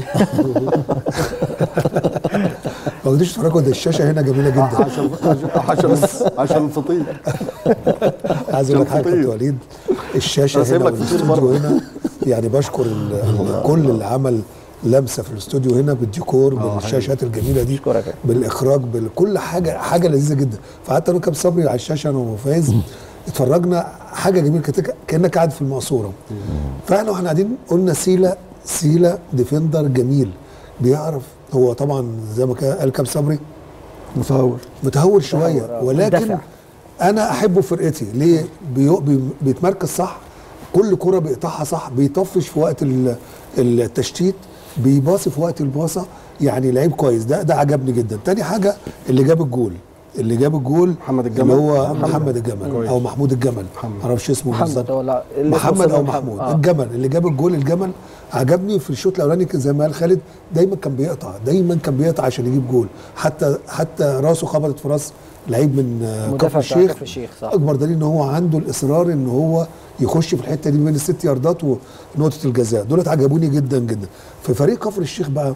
ما قدرتش تتفرجوا ده الشاشه هنا جميله جدا عشان عشان عشان الفطير عايز اقول لك حاجه فطير. كابتن وليد الشاشه أنا سايب هنا لك فطير والاستوديو برضه. هنا يعني بشكر ال- ال- كل اللي عمل لمسه في الاستوديو هنا بالديكور بالشاشات الجميله دي أشكرك. بالاخراج بكل حاجه حاجه لذيذه جدا فقعدت انا وكابتن صبري على الشاشه انا وفايز اتفرجنا حاجه جميله كانت كانك قاعد في المقصوره فاحنا واحنا قاعدين قلنا سيلا سيلا ديفندر جميل بيعرف هو طبعا زي ما كان قال كابتن صبري متهور متهور شويه آه. ولكن مندفع. انا احبه في فرقتي ليه بي بي بيتمركز صح كل كره بيقطعها صح بيطفش في وقت ال- التشتيت بيباصي في وقت الباصه يعني لعيب كويس ده ده عجبني جدا تاني حاجه اللي جاب الجول اللي جاب الجول محمد الجمل. اللي هو محمد الجمل كويس. او محمود الجمل محمد. ما اعرفش اسمه محمد بالظبط هو لا اللي اسمه محمد او محمد. محمود آه. الجمل اللي جاب الجول الجمل عجبني في الشوط الاولاني كان زي ما قال خالد دايما كان بيقطع دايما كان بيقطع عشان يجيب جول حتى حتى راسه خبطت في راس لعيب من آه، مدافع كفر بتاع الشيخ كفر الشيخ صح اكبر دليل ان هو عنده الاصرار ان هو يخش في الحته دي بين الست ياردات ونقطه الجزاء دولت عجبوني جدا جدا في فريق كفر الشيخ بقى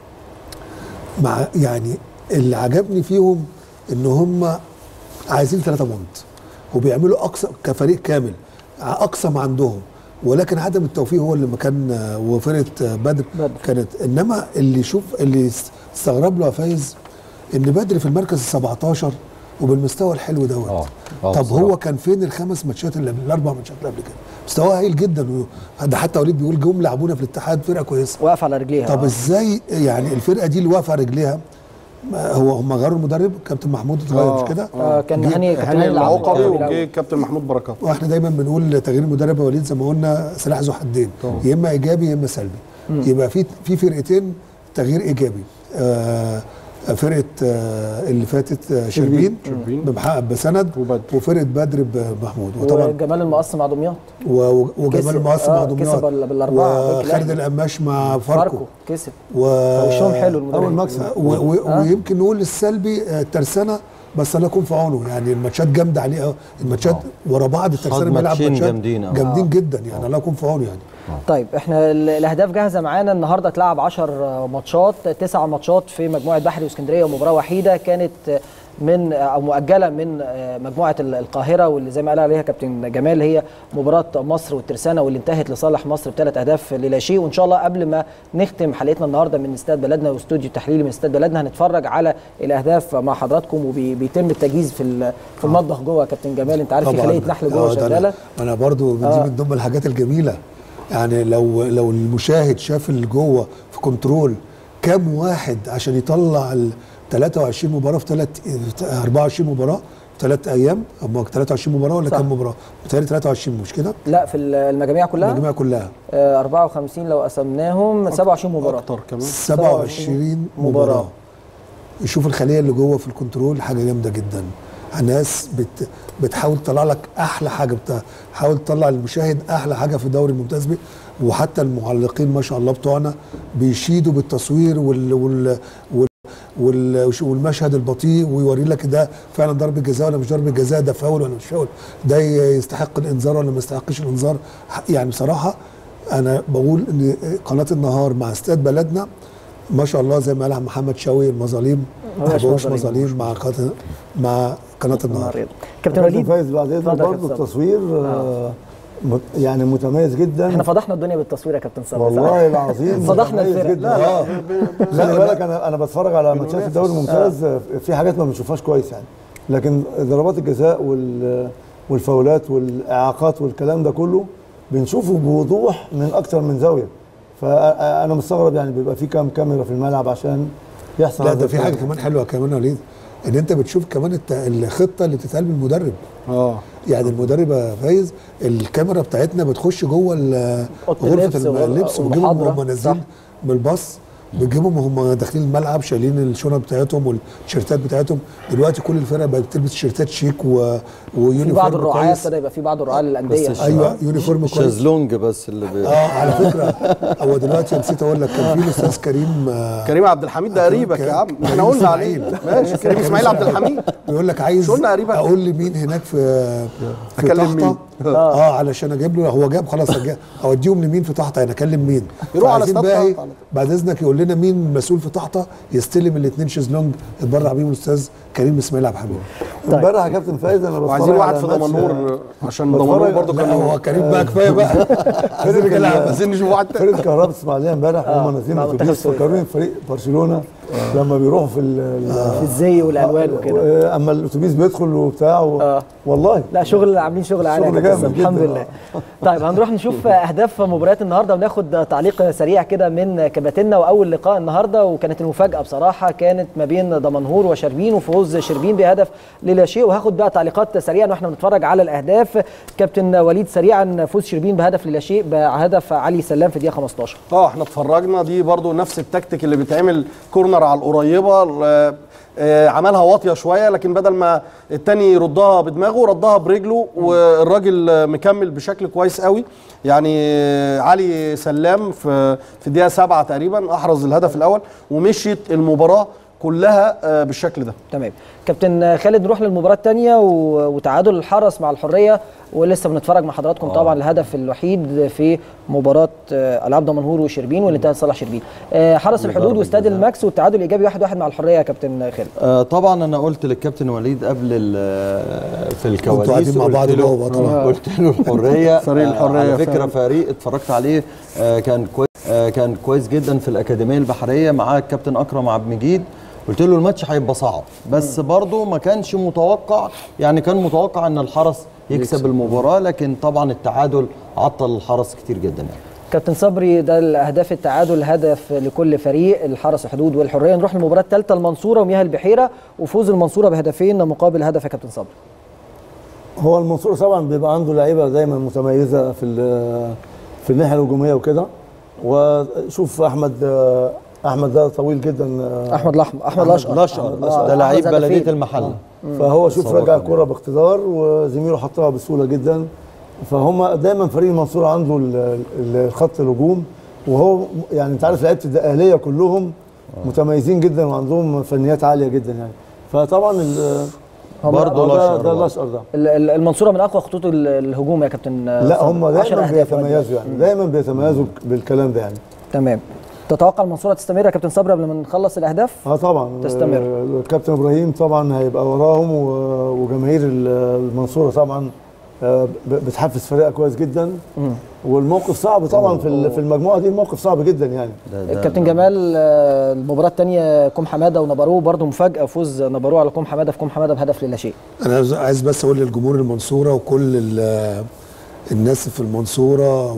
مع يعني اللي عجبني فيهم ان هم عايزين ثلاثة بونت وبيعملوا اقصى كفريق كامل اقصى ما عندهم ولكن عدم التوفيق هو اللي مكان وفرقه بدر, بدر. كانت انما اللي يشوف اللي استغرب له يا فايز ان بدر في المركز ال 17 وبالمستوى الحلو دوت آه. آه، طب بصراحة. هو كان فين الخمس ماتشات اللي قبل الاربع ماتشات اللي قبل كده مستواه هايل جدا و- ده حتى وليد بيقول جم لعبونا في الاتحاد فرقه كويسه واقف على رجليها طب آه. ازاي يعني الفرقه دي اللي واقفه على رجليها ما هو هم غيروا المدرب كابتن محمود اتغير آه. مش كده؟ آه كان جه- هاني كابتن هاني هاني العوضي العقبي كان وجه بيلعب. كابتن محمود بركات واحنا دايما بنقول تغيير المدرب يا وليد زي ما قلنا سلاح ذو حدين يا اما ايجابي يا اما سلبي يبقى في في فرقتين تغيير ايجابي آه فرقه آه اللي فاتت آه شربين شربين. بمحقق بسند وبدر. وفرقه بدر بمحمود وطبعا وجمال المقص مع دمياط و- و- وجمال كسب. المقص آه، مع دمياط كسب بال- بالأربعة، باك وخالد الأهلي. القماش مع فاركو فاركو كسب و... وشهم حلو المدرب اول مكسب و... و... ويمكن نقول السلبي آه، الترسانه بس الله يكون في عونه يعني الماتشات جامده عليه أوي. الماتشات ورا بعض الترسانه بيلعب ماتشين ماتشات جامدين أوي. جامدين جدا يعني الله يكون في عونه يعني طيب احنا ال- الاهداف جاهزه معانا النهارده اتلعب 10 ماتشات تسع ماتشات في مجموعه بحري واسكندريه ومباراه وحيده كانت من او مؤجله من مجموعه ال- القاهره واللي زي ما قال عليها كابتن جمال هي مباراه مصر والترسانه واللي انتهت لصالح مصر بثلاث اهداف للا شيء وان شاء الله قبل ما نختم حلقتنا النهارده من استاد بلدنا واستوديو تحليلي من استاد بلدنا هنتفرج على الاهداف مع حضراتكم وبيتم التجهيز في ال- في المطبخ جوه يا كابتن جمال انت عارف في طبعاً. خليه نحل آه، جوه ده شغاله أنا- انا برضو دي آه. من ضمن الحاجات الجميله يعني لو لو المشاهد شاف اللي جوه في كنترول كام واحد عشان يطلع ال 23 مباراه في ثلاث 24 مباراه في ثلاث ايام هم 23 مباراه ولا صح. كام مباراه؟ بتهيألي 23 مش كده؟ لا في ال- المجاميع كلها المجموعه كلها آه، 54 لو قسمناهم 27 مباراه اكتر كمان 27 مباراة. مباراه يشوف الخليه اللي جوه في الكنترول حاجه جامده جدا ناس بت بتحاول تطلع لك احلى حاجه بتحاول تطلع للمشاهد احلى حاجه في الدوري الممتاز بيه وحتى المعلقين ما شاء الله بتوعنا بيشيدوا بالتصوير وال وال وال وال- والمشهد البطيء ويوري لك ده فعلا ضربه جزاء ولا مش ضربه جزاء ده فاول ولا مش فاول ده يستحق الانذار ولا ما يستحقش الانذار يعني بصراحه انا بقول ان قناه النهار مع استاد بلدنا ما شاء الله زي ما قال محمد شوقي المظاليم ما ما بقاش بقوش مظاليم. مظاليم مع قناه مع قناه النهار كابتن كابتن وليد فايز بعد اذنك اتفضل يا برضه كابتن التصوير آه. مت- يعني متميز جدا احنا فضحنا الدنيا بالتصوير يا كابتن صبري والله العظيم فضحنا متميز الفرق. جدا لا، اه خلي بالك انا انا بتفرج على ماتشات الدوري الممتاز آه. في حاجات ما بنشوفهاش كويس يعني لكن ضربات الجزاء وال والفاولات والاعاقات والكلام ده كله بنشوفه بوضوح من اكتر من زاويه فانا مستغرب يعني بيبقى في كام كاميرا في الملعب عشان يحصل لا هذا ده في حاجه الكلام. كمان حلوه كمان يا وليد ان انت بتشوف كمان الت- الخطه اللي بتتقال من المدرب اه يعني المدرب يا فايز الكاميرا بتاعتنا بتخش جوه ال- أوضة غرفه اللبس الم- وغ- اللبس وبتجيبهم والمحاضرة. وهم نازلين من الباص بتجيبهم وهم داخلين الملعب شايلين الشنط بتاعتهم والتيشيرتات بتاعتهم دلوقتي كل الفرق بقت بتلبس تيشيرتات شيك و... ويونيفورم في بعض الرعاة كويس. ابتدى يبقى في بعض الرعاة للانديه بس ايوه يونيفورم كويس شازلونج بس اللي بي... اه على فكره هو دلوقتي نسيت اقول لك كان في الاستاذ كريم آه كريم عبد الحميد ده قريبك يا عم كريم احنا قلنا عليه إسماعيل. ماشي كريم اسماعيل عبد الحميد بيقول لك عايز مش قلنا قريبك؟ اقول لي مين هناك في في أكلم طحطة مين؟ اه علشان اجيب له هو جاب خلاص أجي- اوديهم لمين في طحطة انا اكلم مين يروح على فعايزين استاد بقى إيه؟ طحطة على طول. بعد اذنك يقول لنا مين مسؤول في طحطة يستلم الاثنين شيزلونج اتبرع بيهم الاستاذ كريم اسماعيل عبد الحميد امبارح يا كابتن فايز انا بتفرج وعايزين واحد على في ماتش- دمنهور عشان بتفرج- دمنهور برضه لا كانوا هو كريم بقى كفايه بقى عايزين فرقة نلعب ال- عايزين نشوف واحد تاني فرقه كهرباء اسماعيليه امبارح هم نازلين مع منتخب اتوبيس السويس. فكروني فريق برشلونه لما بيروحوا في ال- في الزي والالوان وكده آه، اما الاتوبيس بيدخل وبتاع و... آه. والله لا شغل عاملين شغل عالي يا شغل كابتن جامد صبري. الحمد جداً. لله طيب هنروح نشوف اهداف مباريات النهارده وناخد تعليق سريع كده من كباتننا واول لقاء النهارده وكانت المفاجاه بصراحه كانت ما بين دمنهور وشربين وفوز شربين بهدف للا شيء وهاخد بقى تعليقات سريعا واحنا بنتفرج على الاهداف كابتن وليد سريعا فوز شربين بهدف للا شيء بهدف علي سلام في دقيقه 15 اه احنا اتفرجنا دي برضو نفس التكتيك اللي بيتعمل كورنر على القريبه ال- آه، عملها واطيه شويه لكن بدل ما التاني يردها بدماغه ردها برجله والراجل آه، مكمل بشكل كويس قوي يعني آه، علي سلام في في الدقيقه سبعة تقريبا احرز الهدف الاول ومشيت المباراه كلها آه، بالشكل ده تمام كابتن خالد نروح للمباراه الثانيه وتعادل الحرس مع الحريه ولسه بنتفرج مع حضراتكم آه. طبعا الهدف الوحيد في مباراه آه، العاب دمنهور وشربين واللي انتهت صالح شربين آه، حرس الحدود واستاد الماكس والتعادل الايجابي 1-1 واحد واحد مع الحريه يا كابتن خالد آه طبعا انا قلت للكابتن وليد قبل ال- في الكواليس قاعدين مع قلت بعض له- جوه طبعا. قلت له الحريه فريق آه، الحرية على فكره فعلا. فريق اتفرجت عليه آه كان كويس آه كان كويس جدا في الاكاديميه البحريه معاه الكابتن اكرم عبد المجيد قلت له الماتش هيبقى صعب بس برضه ما كانش متوقع يعني كان متوقع ان الحرس يكسب المباراه لكن طبعا التعادل عطل الحرس كتير جدا يعني كابتن صبري ده الاهداف التعادل هدف لكل فريق الحرس الحدود والحريه نروح للمباراه الثالثه المنصوره ومياه البحيره وفوز المنصوره بهدفين مقابل هدف يا كابتن صبري هو المنصور طبعا بيبقى عنده لعيبه دايما متميزه في ال- في الناحيه الهجوميه وكده وشوف احمد احمد ده طويل جدا احمد الاحمر احمد الاشقر الاشقر آه، ده لعيب أحمد بلديه هدفين. المحله فهو شوف تصور رجع كمان. الكرة باقتدار وزميله حطها بسهوله جدا فهم دايما فريق المنصوره عنده ال- ال- الخط الهجوم وهو يعني انت عارف لعيبه الاهليه كلهم متميزين جدا وعندهم فنيات عاليه جدا يعني فطبعا ال- برضه ده الاشقر ده برضه. الاشقر ده ال- ال- المنصوره من اقوى خطوط ال- الهجوم يا كابتن لا صبري. هم 10 دايما أهداف لغاية بيتميزوا يعني دايما بيتميزوا بالكلام ده يعني تمام تتوقع المنصوره تستمر يا كابتن صبري قبل ما نخلص الاهداف اه طبعا تستمر. آه، الكابتن ابراهيم طبعا هيبقى وراهم و- وجماهير ال- المنصوره طبعا آه، ب- بتحفز فريقها كويس جدا والموقف صعب طبعا في ال- في المجموعه دي الموقف صعب جدا يعني كابتن جمال آه، المباراه الثانيه كوم حماده ونبروه برضه مفاجاه فوز نبروه على كوم حماده في كوم حماده بهدف لا شيء انا عايز- عايز بس اقول للجمهور المنصوره وكل ال- الناس في المنصوره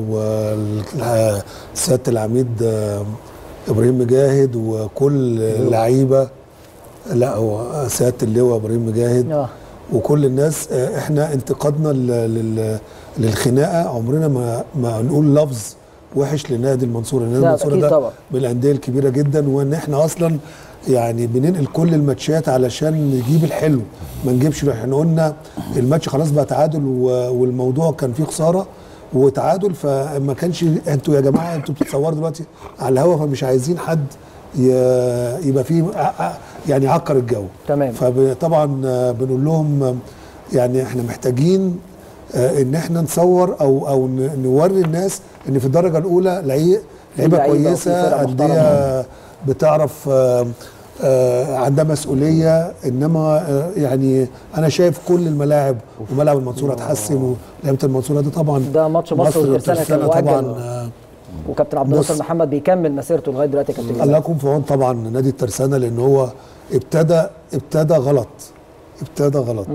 وسياده العميد آه، ابراهيم مجاهد وكل اللعيبه لا هو سياده اللواء ابراهيم مجاهد اه وكل الناس آه، احنا انتقادنا لل- لل- للخناقه عمرنا ما ما نقول لفظ وحش لنادي المنصوره نادي لا، المنصوره أكيد ده طبعا. من الانديه الكبيره جدا وان احنا اصلا يعني بننقل كل الماتشات علشان نجيب الحلو ما نجيبش احنا قلنا الماتش خلاص بقى تعادل و- والموضوع كان فيه خساره وتعادل فما كانش انتوا يا جماعه انتوا بتتصوروا دلوقتي على الهوا فمش عايزين حد ي- يبقى فيه ع- ع- يعني عكر الجو تمام. فطبعا آه، بنقول لهم آه، يعني احنا محتاجين آه، ان احنا نصور او او ن- نوري الناس ان في الدرجه الاولى لعيبه لعيبه لعيبة وفي كويسه فرق انديه بتعرف آه، آه، عندها مسؤوليه انما آه، يعني انا شايف كل الملاعب وملاعب المنصوره اتحسن ولعيبه المنصوره دي طبعا ده ماتش مصر والترسانة كان مؤجل. طبعا آه، وكابتن عبد بص. الناصر محمد بيكمل مسيرته لغايه دلوقتي يا كابتن الله جمال يكون في عون طبعا نادي الترسانه لان هو ابتدى ابتدى غلط ابتدى غلط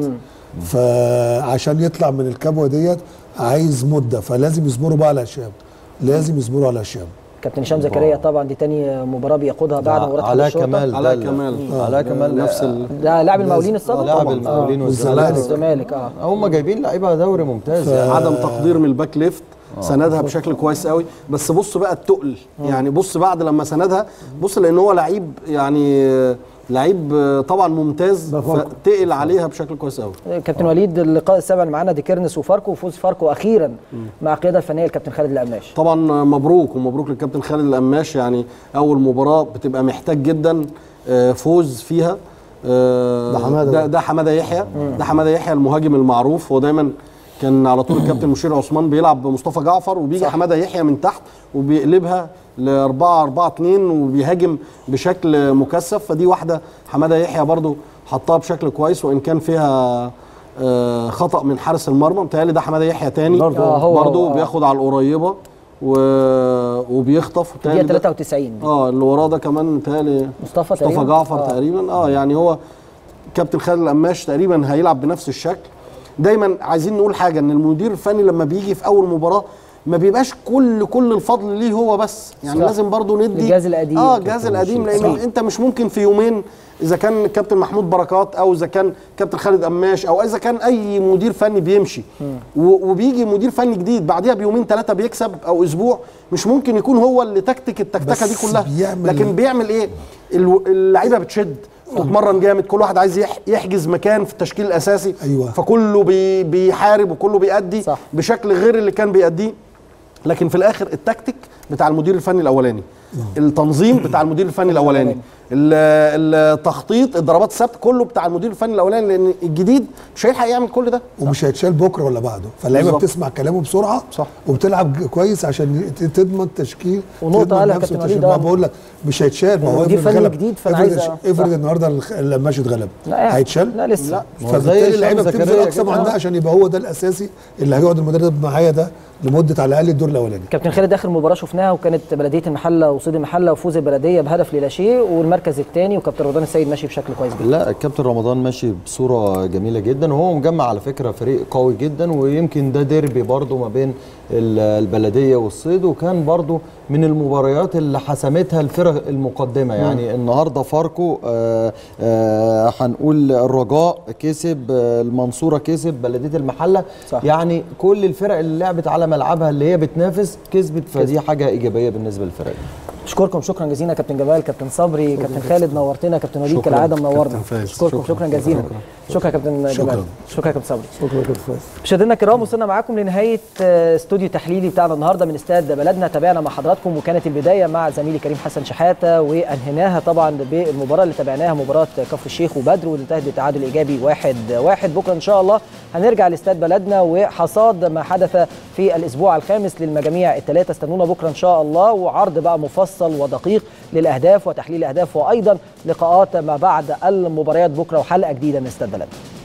فعشان يطلع من الكبوه ديت عايز مده فلازم يصبروا بقى على هشام لازم يصبروا على هشام كابتن هشام زكريا طبعا دي تاني مباراه بيقودها بعد مباراه حرس علاء الشرطة. كمال علاء ده ال- كمال. علاء كمال نفس ال- ده لاعب المقاولين السابق لاعب طبعاً. المقاولين آه. والزمالك. الزمالك اه هم جايبين لعيبه دوري ممتاز يعني عدم تقدير من الباك ليفت سندها بشكل كويس قوي بس بص بقى التقل يعني بص بعد لما سندها بص لان هو لعيب يعني لعيب طبعا ممتاز ده فاركو. فتقل عليها بشكل كويس قوي كابتن وليد اللقاء السابع اللي معانا دي كيرنس وفاركو وفوز فاركو اخيرا مع القياده الفنيه الكابتن خالد القماش طبعا مبروك ومبروك للكابتن خالد القماش يعني اول مباراه بتبقى محتاج جدا آه، فوز فيها آه، ده حمادة ده, ده. ده حماده يحيى ده حماده يحيى المهاجم المعروف هو دايما كان على طول الكابتن مشير عثمان بيلعب بمصطفى جعفر وبيجي صح. حماده يحيى من تحت وبيقلبها ل 4 4 2 وبيهاجم بشكل مكثف فدي واحده حماده يحيى برضو حطها بشكل كويس وان كان فيها آه، خطا من حارس المرمى متهيألي ده حماده يحيى تاني برضو. آه، هو- برضو هو، آه. بياخد على القريبه و... وبيخطف دقيقه متهيألي ده- 93 دي. اه اللي وراه ده كمان متهيألي مصطفى مصطفى تقريباً؟ جعفر آه. تقريبا اه يعني هو كابتن خالد القماش تقريبا هيلعب بنفس الشكل دايما عايزين نقول حاجه ان المدير الفني لما بيجي في اول مباراه ما بيبقاش كل كل الفضل ليه هو بس يعني صح. لازم برضو ندي الجهاز القديم. اه الجهاز القديم لان صح. انت مش ممكن في يومين اذا كان كابتن محمود بركات او اذا كان كابتن خالد قماش او اذا كان اي مدير فني بيمشي و- وبيجي مدير فني جديد بعديها بيومين ثلاثه بيكسب او اسبوع مش ممكن يكون هو اللي تكتك التكتكه دي بس كلها بيعمل- لكن بيعمل ايه الو- اللعيبه بتشد تتمرن جامد كل واحد عايز يح- يحجز مكان في التشكيل الاساسي أيوة. فكله بي بيحارب وكله بيأدي صح. بشكل غير اللي كان بيأديه لكن في الاخر التكتيك بتاع المدير الفني الاولاني التنظيم بتاع المدير الفني الاولاني ال- التخطيط الضربات الثابته كله بتاع المدير الفني الاولاني لان الجديد مش هيلحق يعمل كل ده ومش هيتشال بكره ولا بعده فاللعيبه بالظبط. بتسمع كلامه بسرعه صح. وبتلعب ج- كويس عشان ت- تضمن تشكيل ونقطة تضمن قالها نفس كابتن التشكيل. وليد، ما آه. بقول لك مش هيتشال ما هو مدير افرض فني غلب. جديد، فأنا افرض عايز- افرض صح. النهارده الخ- اللماشي اتغلب لا يعني. هيتشال لا لسه لا. ما هو زي فبالتالي هشام اللعيبه زكريا بتبذل اقصى كده. ما عندها عشان يبقى هو ده الاساسي اللي هيقعد المدرب معايا ده لمده على الاقل الدور الاولاني كابتن خالد اخر مباراه شفناها وكانت بلديه المحله وصيد المحله وفوز البلديه بهدف للا شيء والمركز الثاني وكابتن رمضان السيد ماشي بشكل كويس جدا لا الكابتن رمضان ماشي بصوره جميله جدا وهو مجمع على فكره فريق قوي جدا ويمكن ده ديربي برضه ما بين ال- البلديه والصيد وكان برضه من المباريات اللي حسمتها الفرق المقدمه يعني النهارده فاركو آه، آه، هنقول الرجاء كسب آه، المنصوره كسب بلديه المحله صح. يعني كل الفرق اللي لعبت على ملعبها اللي هي بتنافس كسبت فدي حاجه ايجابيه بالنسبه للفرق اشكركم شكرا جزيلا كابتن جمال كابتن صبري كابتن خالد نورتنا كابتن وليد كالعاده منورنا كابتن فايز. اشكركم شكرا جزيلا شكرا يا كابتن جمال شكراً. شكرا يا كابتن صبري شكرا كابتن فايز مشاهدينا الكرام وصلنا معاكم لنهايه آه، استوديو تحليلي بتاعنا النهارده من استاد بلدنا تابعنا مع حضراتكم وكانت البدايه مع زميلي كريم حسن شحاته وانهيناها طبعا بالمباراه اللي تابعناها مباراه كفر الشيخ وبدر واللي انتهت بتعادل ايجابي واحد واحد بكره ان شاء الله هنرجع لاستاد بلدنا وحصاد ما حدث في الاسبوع الخامس للمجاميع الثلاثه استنونا بكره ان شاء الله وعرض بقى مفصل ودقيق للاهداف وتحليل الاهداف وايضا لقاءات ما بعد المباريات بكره وحلقه جديده من استاد بلدنا